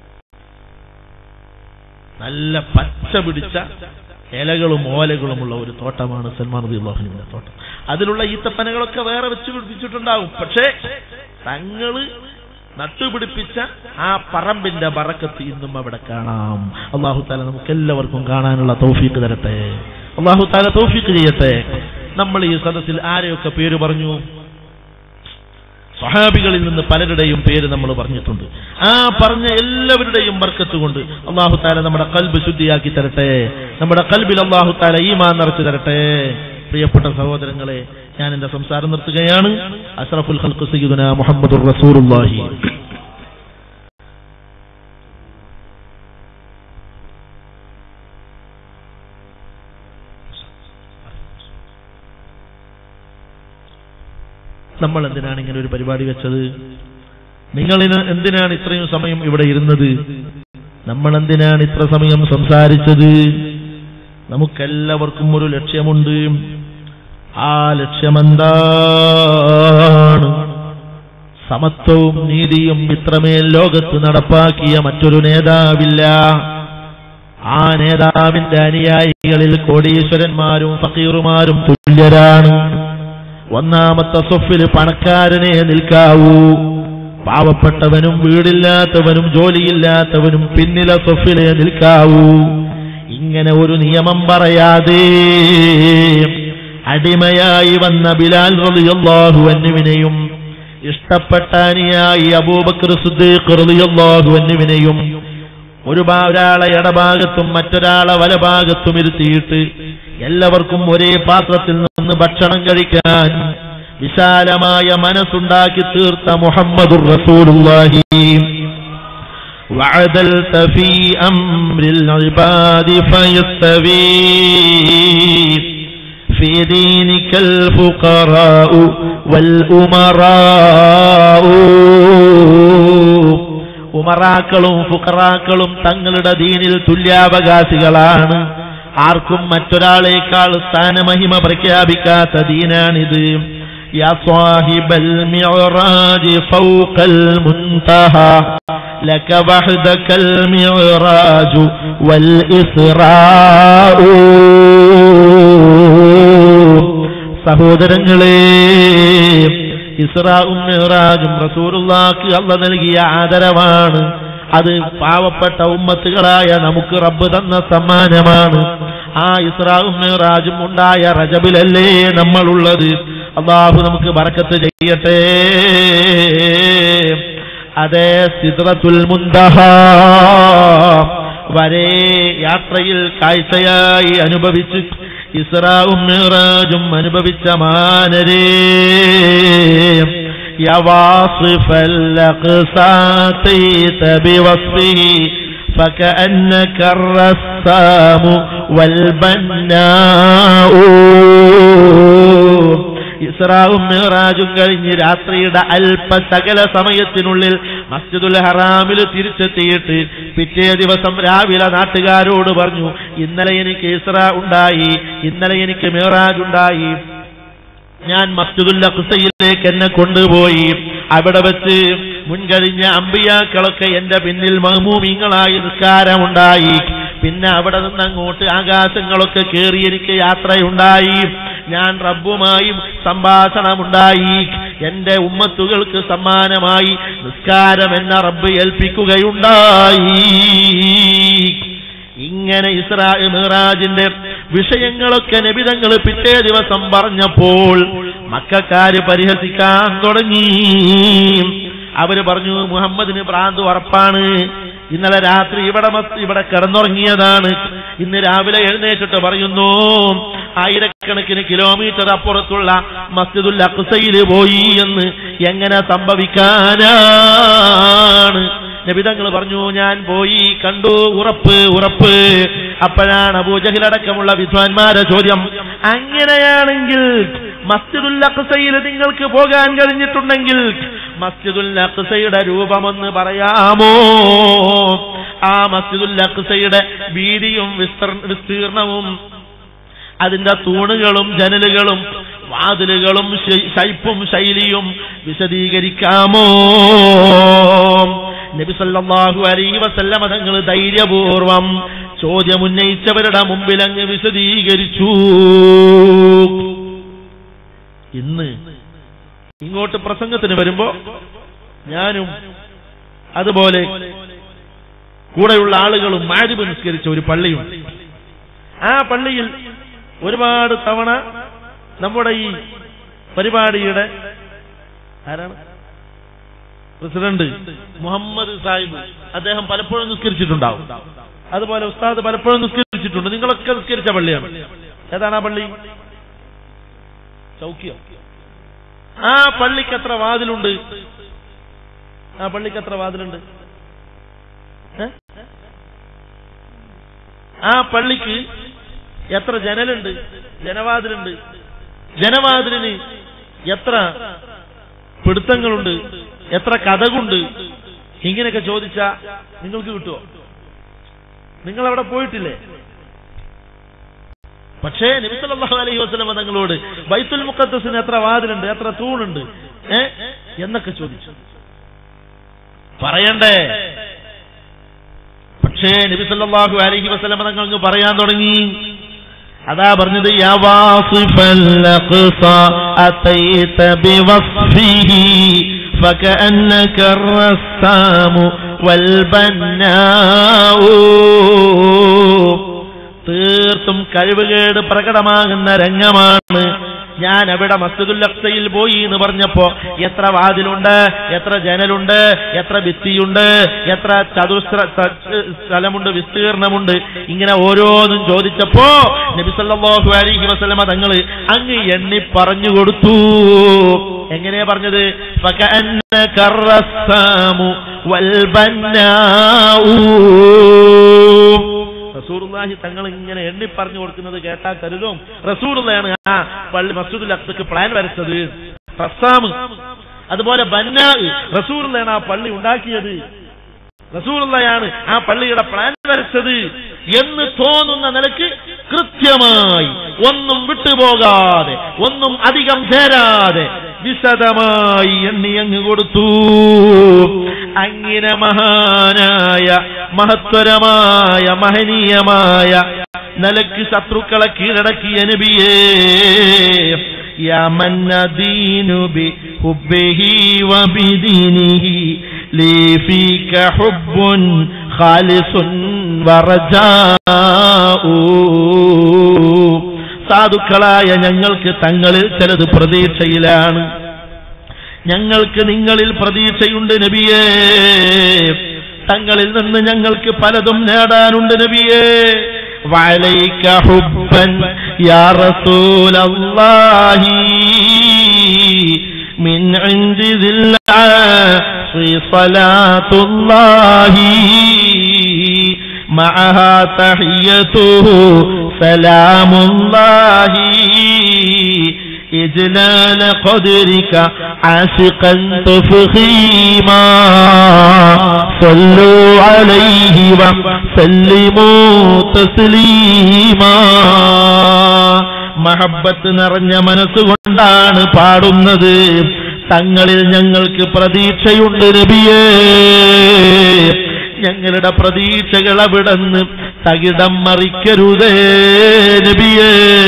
നല്ല പച്ച പിടിച്ച ഇലകളും ഓലകളുമുള്ള ഒരു തോട്ടമാണ് സൽമാൻ റളിയല്ലാഹുവിന്റെ തോട്ടം അതിലുള്ള ഈത്തപ്പനകളൊക്കെ വേറെ വെച്ച് പിടിപ്പിച്ചിട്ടുണ്ടാവും പക്ഷേ തങ്ങള് നട്ടുപിടിപ്പിച്ച ആ പറമ്പിന്റെ ബറക്കത്ത് ഇന്നും അവിടെ കാണാം അള്ളാഹു താല നമുക്ക് എല്ലാവർക്കും കാണാനുള്ള തൗഫീക്ക് തരട്ടെ അള്ളാഹു താല തൗഫീക്ക് ചെയ്യട്ടെ നമ്മൾ ഈ സദസ്സിൽ ആരെയൊക്കെ പേര് പറഞ്ഞു സഹാബികളിൽ നിന്ന് പലരുടെയും പേര് നമ്മൾ പറഞ്ഞിട്ടുണ്ട് ആ പറഞ്ഞ എല്ലാവരുടെയും ബർക്കത്ത് കൊണ്ട് അള്ളാഹു താല നമ്മുടെ കൽബ് ശുദ്ധിയാക്കി തരട്ടെ നമ്മുടെ കൽബിൽ അള്ളാഹു താല ഈമാൻ നിറച്ചു തരട്ടെ പ്രിയപ്പെട്ട സഹോദരങ്ങളെ ഞാൻ എന്റെ സംസാരം നിർത്തുകയാണ് അഷ്റഫുൽ ഖൽഖ് സയ്യിദുന മുഹമ്മദുർ റസൂലുള്ളാഹി നമ്മൾ എന്തിനാണ് ഇങ്ങനെ ഒരു പരിപാടി വെച്ചത് നിങ്ങൾ ഇന്ന് എന്തിനാണ് ഇത്രയും സമയം ഇവിടെ ഇരുന്നത് നമ്മൾ എന്തിനാണ് ഇത്ര സമയം സംസാരിച്ചത് നമുക്കെല്ലാവർക്കും ഒരു ലക്ഷ്യമുണ്ട് ആ ലക്ഷ്യമെന്താണ് സമത്വവും നീതിയും ഇത്രമേൽ ലോകത്ത് നടപ്പാക്കിയ മറ്റൊരു നേതാവില്ല ആ നേതാവിന്റെ അനുയായികളിൽ കോടീശ്വരന്മാരും ഫക്കീറുമാരും തുല്യരാണ് ഒന്നാമത്തെ സൊഫിൽ പണക്കാരനെ നിൽക്കാവൂ പാവപ്പെട്ടവനും വീടില്ലാത്തവനും ജോലിയില്ലാത്തവനും പിന്നിലെ സൊഫിലെ നിൽക്കാവൂ ഇങ്ങനെ ഒരു നിയമം പറയാതെ അടിമയായി വന്ന ബിലാൽ റളിയല്ലാഹു അന്നുവിനെയും ഇഷ്ടപ്പെട്ട അനിയായി അബൂബക്കർ സുദ്ദീഖ് റളിയല്ലാഹു അന്നുവിനെയും ഒരു ഭാ- ഒരാളെ ഇടഭാഗത്തും മറ്റൊരാളെ വലഭാഗത്തും ഇരുത്തിയിട്ട് എല്ലാവർക്കും ഒരേ പാത്രത്തിൽ നിന്ന് ഭക്ഷണം കഴിക്കാൻ വിശാലമായ മനസ്സുണ്ടാക്കി തീർത്ത മുഹമ്മദുർ റസൂലുള്ളാഹി وعدلت في أمر العباد فيستوي في دينك الفقراء والأمراء ഉമറാക്കളും ഫുഖറാക്കളും തങ്ങളുടെ ദീനിൽ തുല്യാവകാശികളാണ് ആർക്കും മറ്റൊരാളേക്കാൾ സ്ഥാനമഹിമ പ്രഖ്യാപിക്കാത്ത ദീനാണിത് يا صاحب المعراج فوق المنتهى لك وحدك المعراج والإسراء സഹോദരങ്ങളെ ഇസ്രാവും മിറാജും റസൂലുള്ളാക്ക് അള്ള നൽകിയ ആദരവാണ് അത് പാവപ്പെട്ട ഉമ്മത്തുകളായ നമുക്ക് റബ്ബ് തന്ന സമ്മാനമാണ് ആ ഇസ്രാവും മിറാജും ഉണ്ടായ റജബിലല്ലേ നമ്മളുള്ളത് അള്ളാഹു നമുക്ക് ബറക്കത്ത് ചെയ്യട്ടെ അതെ സിദ്റത്തുൽ മുന്തഹ വരെ യാത്രയിൽ കാഴ്ചയായി അനുഭവിച്ച് ഇസ്രാവും മിറാജും അനുഭവിച്ച മാനരേ يواصف الأقصى أتيت بوصفه فكأنك الرسام والبناء ഇസ്രാവും മിറാജും കഴിഞ്ഞ് രാത്രിയുടെ അല്പ സകല സമയത്തിനുള്ളിൽ മസ്ജിദുൽ ഹറാമിൽ തിരിച്ചെത്തിയിട്ട് പിറ്റേ ദിവസം രാവിലെ നാട്ടുകാരോട് പറഞ്ഞു ഇന്നലെ എനിക്ക് ഇസ്ര ഉണ്ടായി ഇന്നലെ എനിക്ക് മിറാജ് ഉണ്ടായി ഞാൻ മസ്ജിദുൽ അഖ്സയിലേക്ക് എന്നെ കൊണ്ടുപോയി അവിടെ വെച്ച് മുൻകഴിഞ്ഞ അമ്പിയാക്കളൊക്കെ എന്റെ പിന്നിൽ മഹമൂമിങ്ങളായി നിസ്കാരമുണ്ടായി പിന്നെ അവിടെ നിന്ന് അങ്ങോട്ട് ആകാശങ്ങളൊക്കെ കയറി എനിക്ക് യാത്രയുണ്ടായി ഞാൻ റബ്ബുമായും സംഭാഷണമുണ്ടായി എന്റെ ഉമ്മത്തുകൾക്ക് സമ്മാനമായി നിസ്കാരം എന്ന റബ്ബ് ഏൽപ്പിക്കുകയുണ്ടായി ഇങ്ങനെ ഇസ്രാ മിറാജിന്റെ വിഷയങ്ങളൊക്കെ നബിതങ്ങൾ പിറ്റേ ദിവസം പറഞ്ഞപ്പോൾ മക്കാര് പരിഹസിക്കാൻ തുടങ്ങി അവര് പറഞ്ഞു മുഹമ്മദിന് ഭ്രാന്ത് ഉറപ്പാണ് ഇന്നലെ രാത്രി ഇവിടെ മസ് ഇവിടെ കിടന്നുറങ്ങിയതാണ് ഇന്ന് രാവിലെ എഴുന്നേറ്റിട്ട് പറയുന്നു ആയിരക്കണക്കിന് കിലോമീറ്റർ അപ്പുറത്തുള്ള മസ്ജിദുൽ അക്സയിൽ പോയി എന്ന് എങ്ങനെ സംഭവിക്കാനാണ് നബിതങ്ങൾ പറഞ്ഞു ഞാൻ പോയി കണ്ടു ഉറപ്പ് ഉറപ്പ് അപ്പോഴാണ് അബൂജഹിലടക്കമുള്ള വിദ്വാൻമാരെ ചോദ്യം അങ്ങനെയാണെങ്കിൽ മസ്ജിദുൽ അക്സയിൽ നിങ്ങൾക്ക് പോകാൻ കഴിഞ്ഞിട്ടുണ്ടെങ്കിൽ മസ്ജിദുൽ അക്സയുടെ രൂപമൊന്ന് പറയാമോ ആ മസ്ജിദുൽ അക്സയുടെ വീതിയും വിസ്തീർ- വിസ്തീർണവും അതിന്റെ തൂണുകളും ജനലുകളും വാതിലുകളും ശൈ- ശൈപ്പും ശൈലിയും വിശദീകരിക്കാമോ നബി സല്ലല്ലാഹു അലൈഹി വസല്ലമ തങ്ങൾ ധൈര്യപൂർവം ചോദ്യം ഉന്നയിച്ചവരുടെ മുമ്പിൽ അങ്ങ് വിശദീകരിച്ചു ഇന്ന് ഇങ്ങോട്ട് പ്രസംഗത്തിന് വരുമ്പോ ഞാനും അതുപോലെ കൂടെയുള്ള ആളുകളും മാരിബ് നിസ്കരിച്ച ഒരു പള്ളിയുണ്ട് ആ പള്ളിയിൽ ഒരുപാട് തവണ നമ്മുടെ ഈ പരിപാടിയുടെ ആരാണ് പ്രസിഡന്റ് മുഹമ്മദ് സാഹിബ് അദ്ദേഹം പലപ്പോഴും നിസ്കരിച്ചിട്ടുണ്ടാവും അതുപോലെ ഉസ്താദ് പലപ്പോഴും നിസ്കരിച്ചിട്ടുണ്ട് നിങ്ങളൊക്കെ നിസ്കരിച്ച പള്ളിയാണ് ഏതാണ് ആ പള്ളി ചൗക്കിയോ ആ പള്ളിക്ക് എത്ര വാതിലുണ്ട് ആ പള്ളിക്ക് എത്ര വാതിലുണ്ട് ഏ? ആ പള്ളിക്ക് എത്ര ജനലുണ്ട് ജനവാതിലുണ്ട് ജനവാതിലിന് എത്ര പിടുത്തങ്ങളുണ്ട് എത്ര കഥകുണ്ട് ഇങ്ങനെയൊക്കെ ചോദിച്ചാ നിങ്ങൾക്ക് കിട്ടുമോ നിങ്ങൾ അവിടെ പോയിട്ടില്ലേ പക്ഷേ നബി സല്ലല്ലാഹു അലൈഹി വസല്ലം തങ്ങളോട് ബൈത്തുൽ മുഖദ്ദസിന് എത്ര വാതിലുണ്ട് എത്ര തൂണുണ്ട് ഏ എന്നൊക്കെ ചോദിച്ചു പറയണ്ടേ പക്ഷേ നബി സല്ലല്ലാഹു അലൈഹി വസല്ലം തങ്ങൾ അങ്ങ് പറയാൻ തുടങ്ങി അതാ പറഞ്ഞത് യാ വാസിഫൽ അഖ്സ അതൈത ബിവസ്ഫിഹി فكأنك الرسام والبناء തീർത്തും കഴിവുകേട് പ്രകടമാകുന്ന രംഗമാണ് ഞാൻ അവിടെ മസ്ജിദുൽ അക്സയിൽ പോയി എന്ന് പറഞ്ഞപ്പോ എത്ര വാതിലുണ്ട് എത്ര ജനലുണ്ട് എത്ര ഭിത്തിയുണ്ട് എത്ര ചതുസ്ര ത- സ്ഥലമുണ്ട് വിസ്തീർണമുണ്ട് ഇങ്ങനെ ഓരോന്നും ചോദിച്ചപ്പോ നബിസല്ലാഹു അലൈഹി വസല്ലമ തങ്ങള് അങ്ങ് എണ്ണി പറഞ്ഞു കൊടുത്തു എങ്ങനെയാ പറഞ്ഞത് فكأنك الرسام والبناء റസൂറുല്ലാഹി തങ്ങൾ ഇങ്ങനെ എണ്ണി പറഞ്ഞു കൊടുക്കുന്നത് കേട്ടാൽ കരുതും റസൂറുള്ളയാണ് ആ പള്ളി മസ്ജിദുൽ അക്സക്ക് പ്ലാൻ വരച്ചത് റസാമ് അതുപോലെ ബന്നാ റസൂറുള്ളയാണ് ആ പള്ളി ഉണ്ടാക്കിയത് റസൂറുള്ളയാണ് ആ പള്ളിയുടെ പ്ലാൻ വരച്ചത് എന്ന് തോന്നുന്ന നിലക്ക് കൃത്യമായി ഒന്നും വിട്ടുപോകാതെ ഒന്നും അധികം ചേരാതെ വിശദമായി എണ്ണി അങ്ങ് കൊടുത്തു അങ്ങനെ മഹാനായ മഹത്വരമായ മഹനീയമായ നിലക്ക് ശത്രുക്കളെ കീഴടക്കിയ നബിയേ يا من ندين بحبه وبدينه لي فيك حب خالص ورجاء സാധുക്കളായ ഞങ്ങൾക്ക് തങ്ങളിൽ ചിലത് പ്രതീക്ഷയിലാണ് ഞങ്ങൾക്ക് നിങ്ങളിൽ പ്രതീക്ഷയുണ്ട് നബിയേ തങ്ങളിൽ നിന്ന് ഞങ്ങൾക്ക് പലതും നേടാനുണ്ട് നബിയേ وعليك حبا يا رسول الله من عند ذي العرش صلاة الله معها تحيته سلام الله إجلال قدرك عاشقا تفخيما صلوا عليه وسلموا تسليما മഹബത്ത് നിറഞ്ഞ മനസ്സുകൊണ്ടാണ് പാടുന്നത് തങ്ങളിൽ ഞങ്ങൾക്ക് പ്രതീക്ഷയുണ്ട് നബിയേ ഞങ്ങളുടെ പ്രതീക്ഷകൾ അവിടുന്ന് തകിടം മറിക്കരുതേ നബിയേ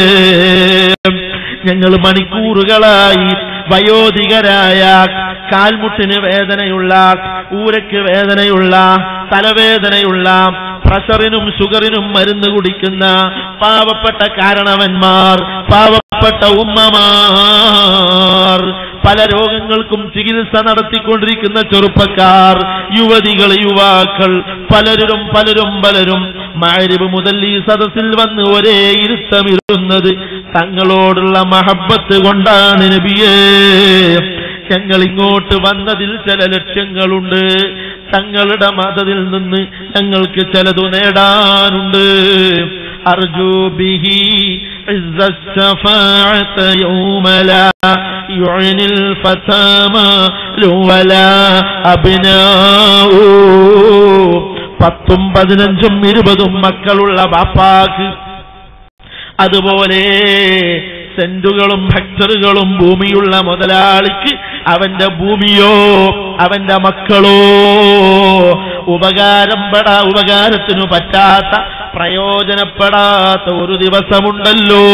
ഞങ്ങൾ മണിക്കൂറുകളായി വയോധികരായ കാൽമുട്ടിന് വേദനയുള്ള ഊരയ്ക്ക് വേദനയുള്ള തലവേദനയുള്ള പ്രഷറിനും ഷുഗറിനും മരുന്ന് കുടിക്കുന്ന പാവപ്പെട്ട കാരണവന്മാർ പാവപ്പെട്ട ഉമ്മമാർ പല രോഗങ്ങൾക്കും ചികിത്സ നടത്തിക്കൊണ്ടിരിക്കുന്ന ചെറുപ്പക്കാർ യുവതികൾ യുവാക്കൾ പലരും പലരും പലരും മാരിവ് മുതൽ ഈ സദസ്സിൽ വന്ന് ഒരേ ഇരുത്തമിരുന്നത് തങ്ങളോടുള്ള മഹബത്ത് കൊണ്ടാണ് നബിയേ ഞങ്ങൾ ഇങ്ങോട്ട് വന്നതിൽ ചില ലക്ഷ്യങ്ങളുണ്ട് തങ്ങളുടെ മതത്തിൽ നിന്ന് ഞങ്ങൾക്ക് ചിലതു നേടാനുണ്ട് أرجو به عز الشفاعة يوم لا يعني الفتى مال ولا أبناء പത്തും പതിനഞ്ചും ഇരുപതും മക്കളുള്ള ബാപ്പാക്ക് അതുപോലെ സെന്റുകളും ഹെക്ടറുകളും ഭൂമിയുള്ള മുതലാളിക്ക് അവന്റെ ഭൂമിയോ അവന്റെ മക്കളോ ഉപകാരം പെടാ ഉപകാരത്തിനു പറ്റാത്ത പ്രയോജനപ്പെടാത്ത ഒരു ദിവസമുണ്ടല്ലോ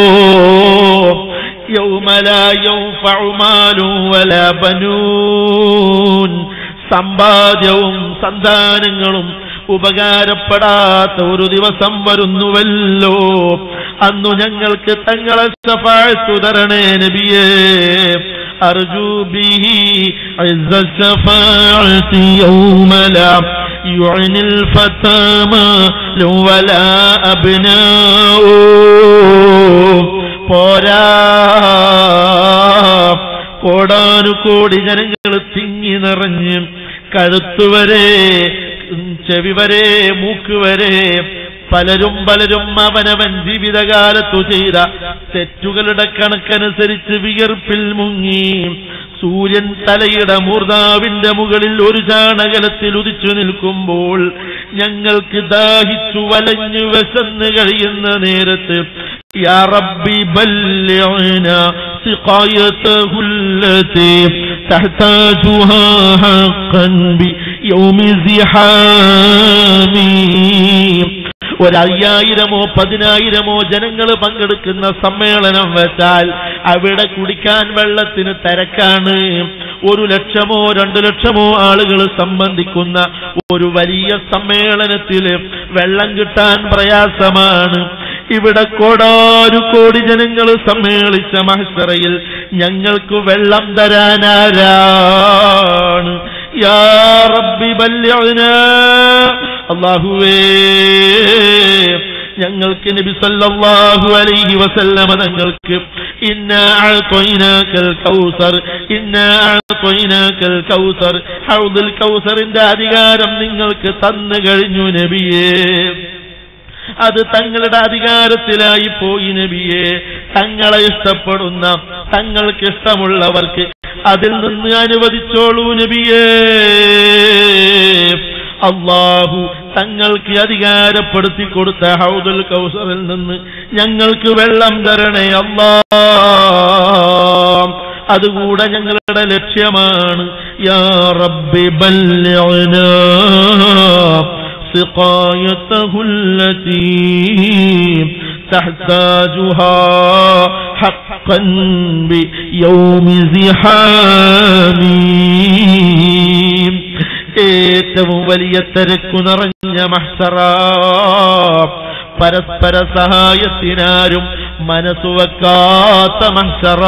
യൗമലൂൻ സമ്പാദ്യവും സന്താനങ്ങളും ഉപകാരപ്പെടാത്ത ഒരു ദിവസം വരുന്നുവല്ലോ അന്നു ഞങ്ങൾക്ക് തങ്ങളെ സഫാഴ്ത്തു തരണേ നബിയേ أرجو به عز الشفاعة يوم لا يعني الفتى مال ولا أبناء പോരാ കോടാനുകോടി ജനങ്ങൾ തിങ്ങി നിറഞ്ഞ് കഴുത്തുവരെ ചെവി വരെ മൂക്ക് വരെ പലരും പലരും അവനവൻ ജീവിതകാലത്തു ചെയ്ത തെറ്റുകളുടെ കണക്കനുസരിച്ച് വിയർപ്പിൽ മുങ്ങി സൂര്യൻ തലയുടെ മൂർധാവിന്റെ മുകളിൽ ഒരു ചാണകലത്തിൽ ഉദിച്ചു നിൽക്കുമ്പോൾ ഞങ്ങൾക്ക് ദാഹിച്ചു വലഞ്ഞു വിശന്ന് കഴിയുന്ന നേരത്ത് يا ربي بلغنا سقايته التي تحتاجها حقا بيوم زحامي ഒരയ്യായിരമോ പതിനായിരമോ ജനങ്ങൾ പങ്കെടുക്കുന്ന സമ്മേളനം വെച്ചാൽ അവിടെ കുടിക്കാൻ വെള്ളത്തിന് തിരക്കാണ് ഒരു ലക്ഷമോ രണ്ടു ലക്ഷമോ ആളുകൾ സംബന്ധിക്കുന്ന ഒരു വലിയ സമ്മേളനത്തിൽ വെള്ളം കിട്ടാൻ പ്രയാസമാണ് ഇവിടെ കോടാനു കോടി ജനങ്ങൾ സമ്മേളിച്ച മഹസറയിൽ ഞങ്ങൾക്ക് വെള്ളം തരാനാരാണ് യാ റബ്ബി ബല്യഅ്നാ അല്ലാഹുവേ ഞങ്ങൾക്ക് നബി സല്ലല്ലാഹു അലൈഹി വസല്ലമ തങ്ങൾക്ക് ഇന്നാ അഅ്തൈനാകൽ കൗസർ ഇന്നാ അഅ്തൈനാകൽ കൗസർ ഹൗദുൽ കൗസറിന്റെ അധികാരം നിങ്ങൾക്ക് തന്നു കഴിഞ്ഞു നബിയേ അത് തങ്ങളുടെ അധികാരത്തിലായി പോയി നബിയെ തങ്ങളെ ഇഷ്ടപ്പെടുന്ന തങ്ങൾക്ക് ഇഷ്ടമുള്ളവർക്ക് അതിൽ നിന്ന് അനുവദിച്ചോളൂ നബിയേ അള്ളാഹു തങ്ങൾക്ക് അധികാരപ്പെടുത്തി കൊടുത്ത ഹൗദുൽ കൗസറിൽ നിന്ന് ഞങ്ങൾക്ക് വെള്ളം തരണേ അല്ലാ അതുകൂടെ ഞങ്ങളുടെ ലക്ഷ്യമാണ് യാ റബ്ബി ബല്യഅ്നാ سقايته التي تحتاجها حقا بيوم زحام ഏറ്റവും വലിയ തിരക്കു നിറഞ്ഞ മഹ്സറ പരസ്പര സഹായത്തിനാരും മനസ്സുവെക്കാത്ത മഹ്സറ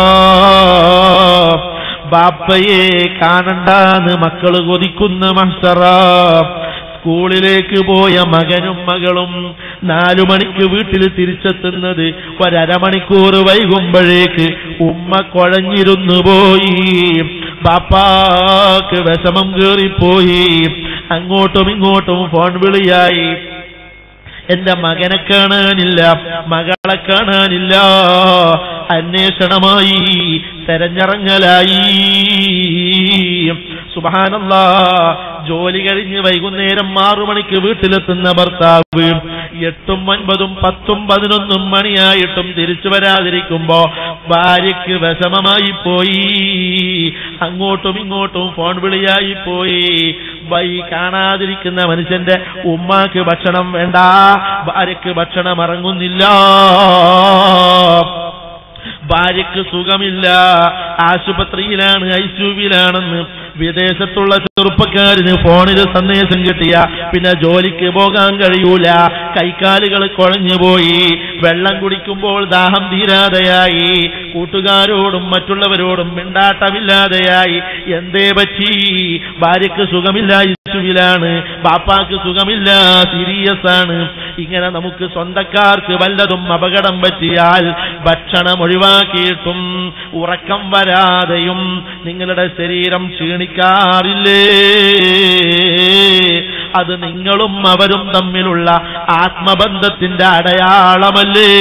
ബാപ്പയെ കാണണ്ടാന്ന് മക്കള് കൊതിക്കുന്ന മഹ്സറ സ്കൂളിലേക്ക് പോയ മകനും മകളും നാലു മണിക്ക് വീട്ടിൽ തിരിച്ചെത്തുന്നത് ഒരമണിക്കൂർ വൈകുമ്പോഴേക്ക് ഉമ്മ കുഴഞ്ഞിരുന്നു പോയി ബാപ്പാക്ക് വിഷമം കേറിപ്പോയി അങ്ങോട്ടും ഇങ്ങോട്ടും ഫോൺ വിളിയായി എന്റെ മകനെ കാണാനില്ല മകളെ കാണാനില്ല അന്വേഷണമായി തെരഞ്ഞിറങ്ങലായി സുബാനല്ല ജോലി കഴിഞ്ഞ് വൈകുന്നേരം ആറു മണിക്ക് വീട്ടിലെത്തുന്ന ഭർത്താവ് എട്ടും ഒൻപതും പത്തും പതിനൊന്നും മണിയായിട്ടും തിരിച്ചു വരാതിരിക്കുമ്പോ ഭാര്യയ്ക്ക് വിഷമമായി പോയി അങ്ങോട്ടും ഇങ്ങോട്ടും ഫോൺ വിളിയായി പോയി വൈ കാണാതിരിക്കുന്ന മനുഷ്യന്റെ ഉമ്മാക്ക് ഭക്ഷണം വേണ്ട ഭാര്യയ്ക്ക് ഭക്ഷണം ഇറങ്ങുന്നില്ല ഭാര്യയ്ക്ക് സുഖമില്ല ആശുപത്രിയിലാണ് ഐസിയുവിലാണെന്ന് വിദേശത്തുള്ള ചെറുപ്പക്കാരന് ഫോണിൽ സന്ദേശം കിട്ടിയ പിന്നെ ജോലിക്ക് പോകാൻ കഴിയൂല കൈക്കാലുകൾ കുഴഞ്ഞുപോയി വെള്ളം കുടിക്കുമ്പോൾ ദാഹം തീരാതെയായി കൂട്ടുകാരോടും മറ്റുള്ളവരോടും മിണ്ടാട്ടമില്ലാതെയായി എന്തേ പറ്റി ഭാര്യയ്ക്ക് സുഖമില്ല ഐസിയുവിലാണ് ബാപ്പാക്ക് സുഖമില്ല സീരിയസ് ആണ് ഇങ്ങനെ നമുക്ക് സ്വന്തക്കാർക്ക് വല്ലതും അപകടം പറ്റിയാൽ ഭക്ഷണം ഒഴിവാക്കിയിട്ടും ഉറക്കം വരാതെയും നിങ്ങളുടെ ശരീരം ക്ഷീണിക്കാറില്ലേ അത് നിങ്ങളും അവരും തമ്മിലുള്ള ആത്മബന്ധത്തിന്റെ അടയാളമല്ലേ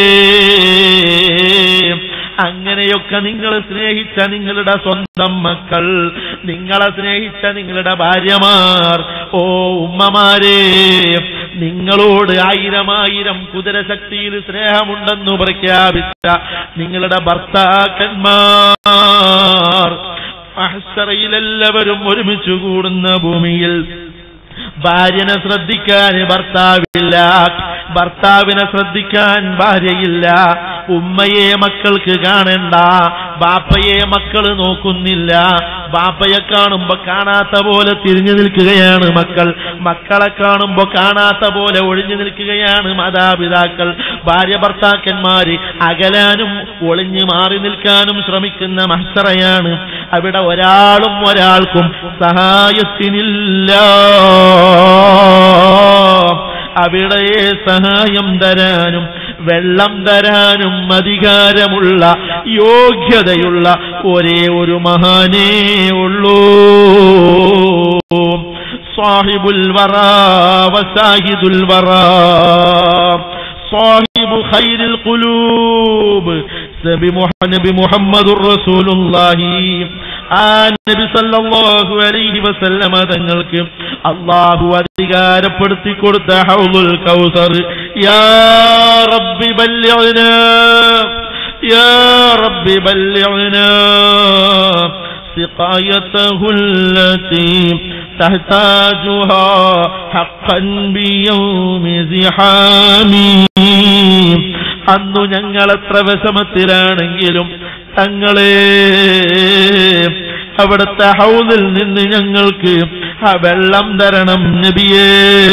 അങ്ങനെയൊക്കെ നിങ്ങൾ സ്നേഹിച്ച നിങ്ങളുടെ സ്വന്തം മക്കൾ നിങ്ങളെ സ്നേഹിച്ച നിങ്ങളുടെ ഭാര്യമാർ ഓ ഉമ്മമാരെ നിങ്ങളോട് ആയിരം ആയിരം കുതിരശക്തിയിൽ സ്നേഹമുണ്ടെന്ന് പ്രഖ്യാപിച്ച നിങ്ങളുടെ ഭർത്താക്കന്മാർ അഹ്സറയിലെല്ലാവരും ഒരുമിച്ച് കൂടുന്ന ഭൂമിയിൽ ഭാര്യനെ ശ്രദ്ധിക്കാൻ ഭർത്താവില്ല ഭർത്താവിനെ ശ്രദ്ധിക്കാൻ ഭാര്യയില്ല ഉമ്മയെ മക്കൾക്ക് കാണണ്ട ബാപ്പയെ മക്കൾ നോക്കുന്നില്ല ബാപ്പയെ കാണുമ്പോ കാണാത്ത പോലെ തിരിഞ്ഞു നിൽക്കുകയാണ് മക്കൾ മക്കളെ കാണുമ്പോ കാണാത്ത പോലെ ഒഴിഞ്ഞു നിൽക്കുകയാണ് മാതാപിതാക്കൾ ഭാര്യ ഭർത്താക്കന്മാര് അകലാനും ഒളിഞ്ഞു മാറി നിൽക്കാനും ശ്രമിക്കുന്ന മഹസറയാണ് അവിടെ ഒരാളും ഒരാൾക്കും സഹായത്തിനില്ല അവിടെ സഹായം തരാനും വെള്ളം തരാനും അധികാരമുള്ള യോഗ്യതയുള്ള ഒരേ ഒരു മഹാനേ ഉള്ളൂ സാഹിബുൽ വറ വസാഹിദുൽ വറ صاحب خير القلوب നബി മുഹ- നബി മുഹമ്മദുർ റസൂലുള്ളാഹി ആ നബി സല്ലല്ലാഹു അലൈഹി വസല്ലമ തങ്ങൾക്ക് അള്ളാഹു അധികാരപ്പെടുത്തി കൊടുത്ത ഹൗലുൽ കൗസർ യാ റബ്ബി ബല്ലിഗ്നാ യാ റബ്ബി ബല്ലിഗ്നാ سقايته التي تحتاجها حقا بيوم زحامي അന്നു ഞങ്ങൾ എത്ര വിഷമത്തിലാണെങ്കിലും തങ്ങളെ അവിടുത്തെ ഹൗദിൽ നിന്ന് ഞങ്ങൾക്ക് ആ വെള്ളം തരണം നബിയേ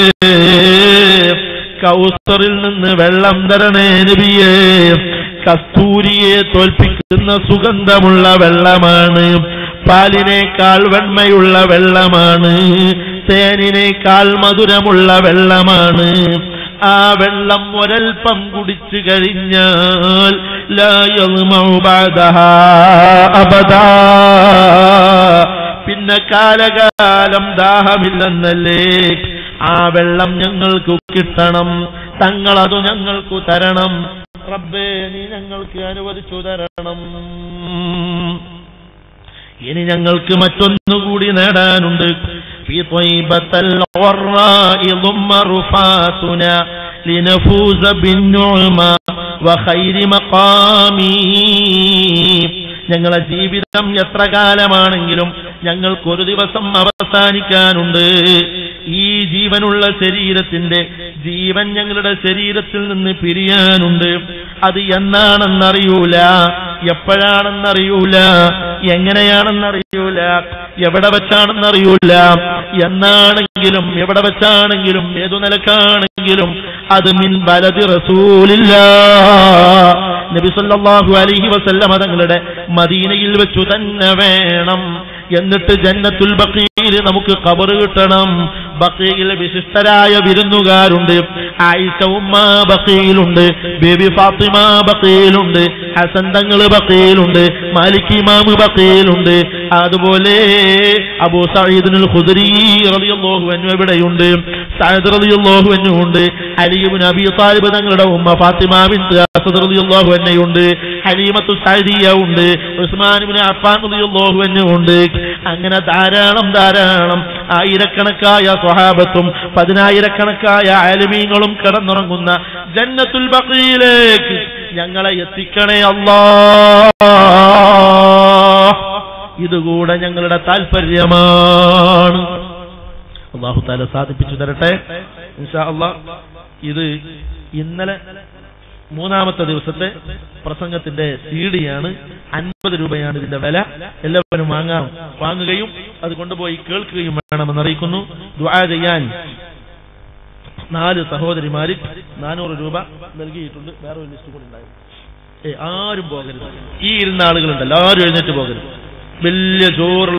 കൗസറിൽ നിന്ന് വെള്ളം തരണേ നബിയേ കസ്തൂരിയെ തോൽപ്പിക്കുന്ന സുഗന്ധമുള്ള വെള്ളമാണ് പാലിനേക്കാൾ വെണ്മയുള്ള വെള്ളമാണ് തേനിനേക്കാൾ മധുരമുള്ള വെള്ളമാണ് ആ വെള്ളം ഒരൽപ്പം കുടിച്ചു കഴിഞ്ഞാൽ ലാ യദ്മഉ ബഅദഹാ അബദാ പിന്നെ കാലകാലം ദാഹമില്ലെന്നല്ലേ ആ വെള്ളം ഞങ്ങൾക്ക് കിട്ടണം തങ്ങളതു ഞങ്ങൾക്ക് തരണം റബ്ബേ നീ ഞങ്ങൾക്ക് അനുവദിച്ചു തരണം ഇനി ഞങ്ങൾക്ക് മറ്റൊന്നുകൂടി നേടാനുണ്ട് في طيبة الغراء ضم رفاتنا لنفوز بالنعمة وخير مقام ഞങ്ങളെ ജീവിതം എത്ര കാലമാണെങ്കിലും ഞങ്ങൾക്കൊരു ദിവസം അവസാനിക്കാനുണ്ട് ഈ ജീവനുള്ള ശരീരത്തിന്റെ ജീവൻ ഞങ്ങളുടെ ശരീരത്തിൽ നിന്ന് പിരിയാനുണ്ട് അത് എന്നാണെന്നറിയൂല എപ്പോഴാണെന്നറിയൂല എങ്ങനെയാണെന്നറിയൂല എവിടെ വെച്ചാണെന്നറിയൂല എന്നാണെങ്കിലും എവിടെ വെച്ചാണെങ്കിലും ഏതു നിലക്കാണെങ്കിലും അത് മിൻ ബലതി റസൂലില്ല നബി സല്ലല്ലാഹു അലൈഹി വസല്ലമ തങ്ങളുടെ മദീനയിൽ വെച്ചു തന്നെ വേണം എന്നിട്ട് ജന്നത്തുൽ ബഖീൽ നമുക്ക് ഖബർ കിട്ടണം ബഖീൽ വിശിഷ്ടരായ വിരുന്നുകാരുണ്ട് ആയിഷ ഉമ്മ ബഖീലുണ്ട് ബേബി ഫാത്തിമ ബഖീലുണ്ട് ഹസൻ തങ്ങൾ ബഖീലുണ്ട് മാലിക് ഇമാം ബഖീലുണ്ട് അതുപോലെ അബൂ സഈദുൽ ഖുദരി റളിയല്ലാഹു അൻഹു ഇവിടെയുണ്ട് സഅദ് റളിയല്ലാഹു അൻഹു ഉണ്ട് അലി ഇബ്നു അബി താലിബ് തങ്ങളുടെ ഉമ്മ ഫാത്തിമ ബിൻത് അസദ് റളിയല്ലാഹു അൻഹയുണ്ട് ഹലീമത്തു സഅദിയ ഉണ്ട് ഉസ്മാൻ ഇബ്നു അഫ്ഫാൻ റളിയല്ലാഹു അൻഹു ഉണ്ട് അങ്ങനെ ധാരാളം ധാരാളം ആയിരക്കണക്കായ സ്വഹാബത്തും പതിനായിരക്കണക്കായ ആലിമീങ്ങളും കിടന്നുറങ്ങുന്ന ജന്നത്തുൽ ബഖയിലേക്ക് ഞങ്ങളെ എത്തിക്കണേ അല്ലാ ഇതുകൂടെ ഞങ്ങളുടെ താല്പര്യമാണ് അള്ളാഹു താല സാധിപ്പിച്ചു തരട്ടെ ഇൻഷാ അള്ളാ ഇത് ഇന്നലെ മൂന്നാമത്തെ ദിവസത്തെ പ്രസംഗത്തിന്റെ സീഡിയാണ് അൻപത് രൂപയാണ് ഇതിന്റെ വില എല്ലാവരും വാങ്ങാം വാങ്ങുകയും അത് കൊണ്ടുപോയി കേൾക്കുകയും വേണമെന്ന് അറിയിക്കുന്നു ദുആ ചെയ്യാൻ നാല് സഹോദരിമാര് നാനൂറ് രൂപ നൽകിയിട്ടുണ്ട് വേറെ ഒരു ലിസ്റ്റ് കൂടി ഉണ്ടായിരുന്നു ഏ ആരും പോകരുത് ഈ ഇരുന്ന ആളുകളുണ്ടല്ലോ ആരും എഴുന്നേറ്റ് പോകരുത് വലിയ ചോറുള്ള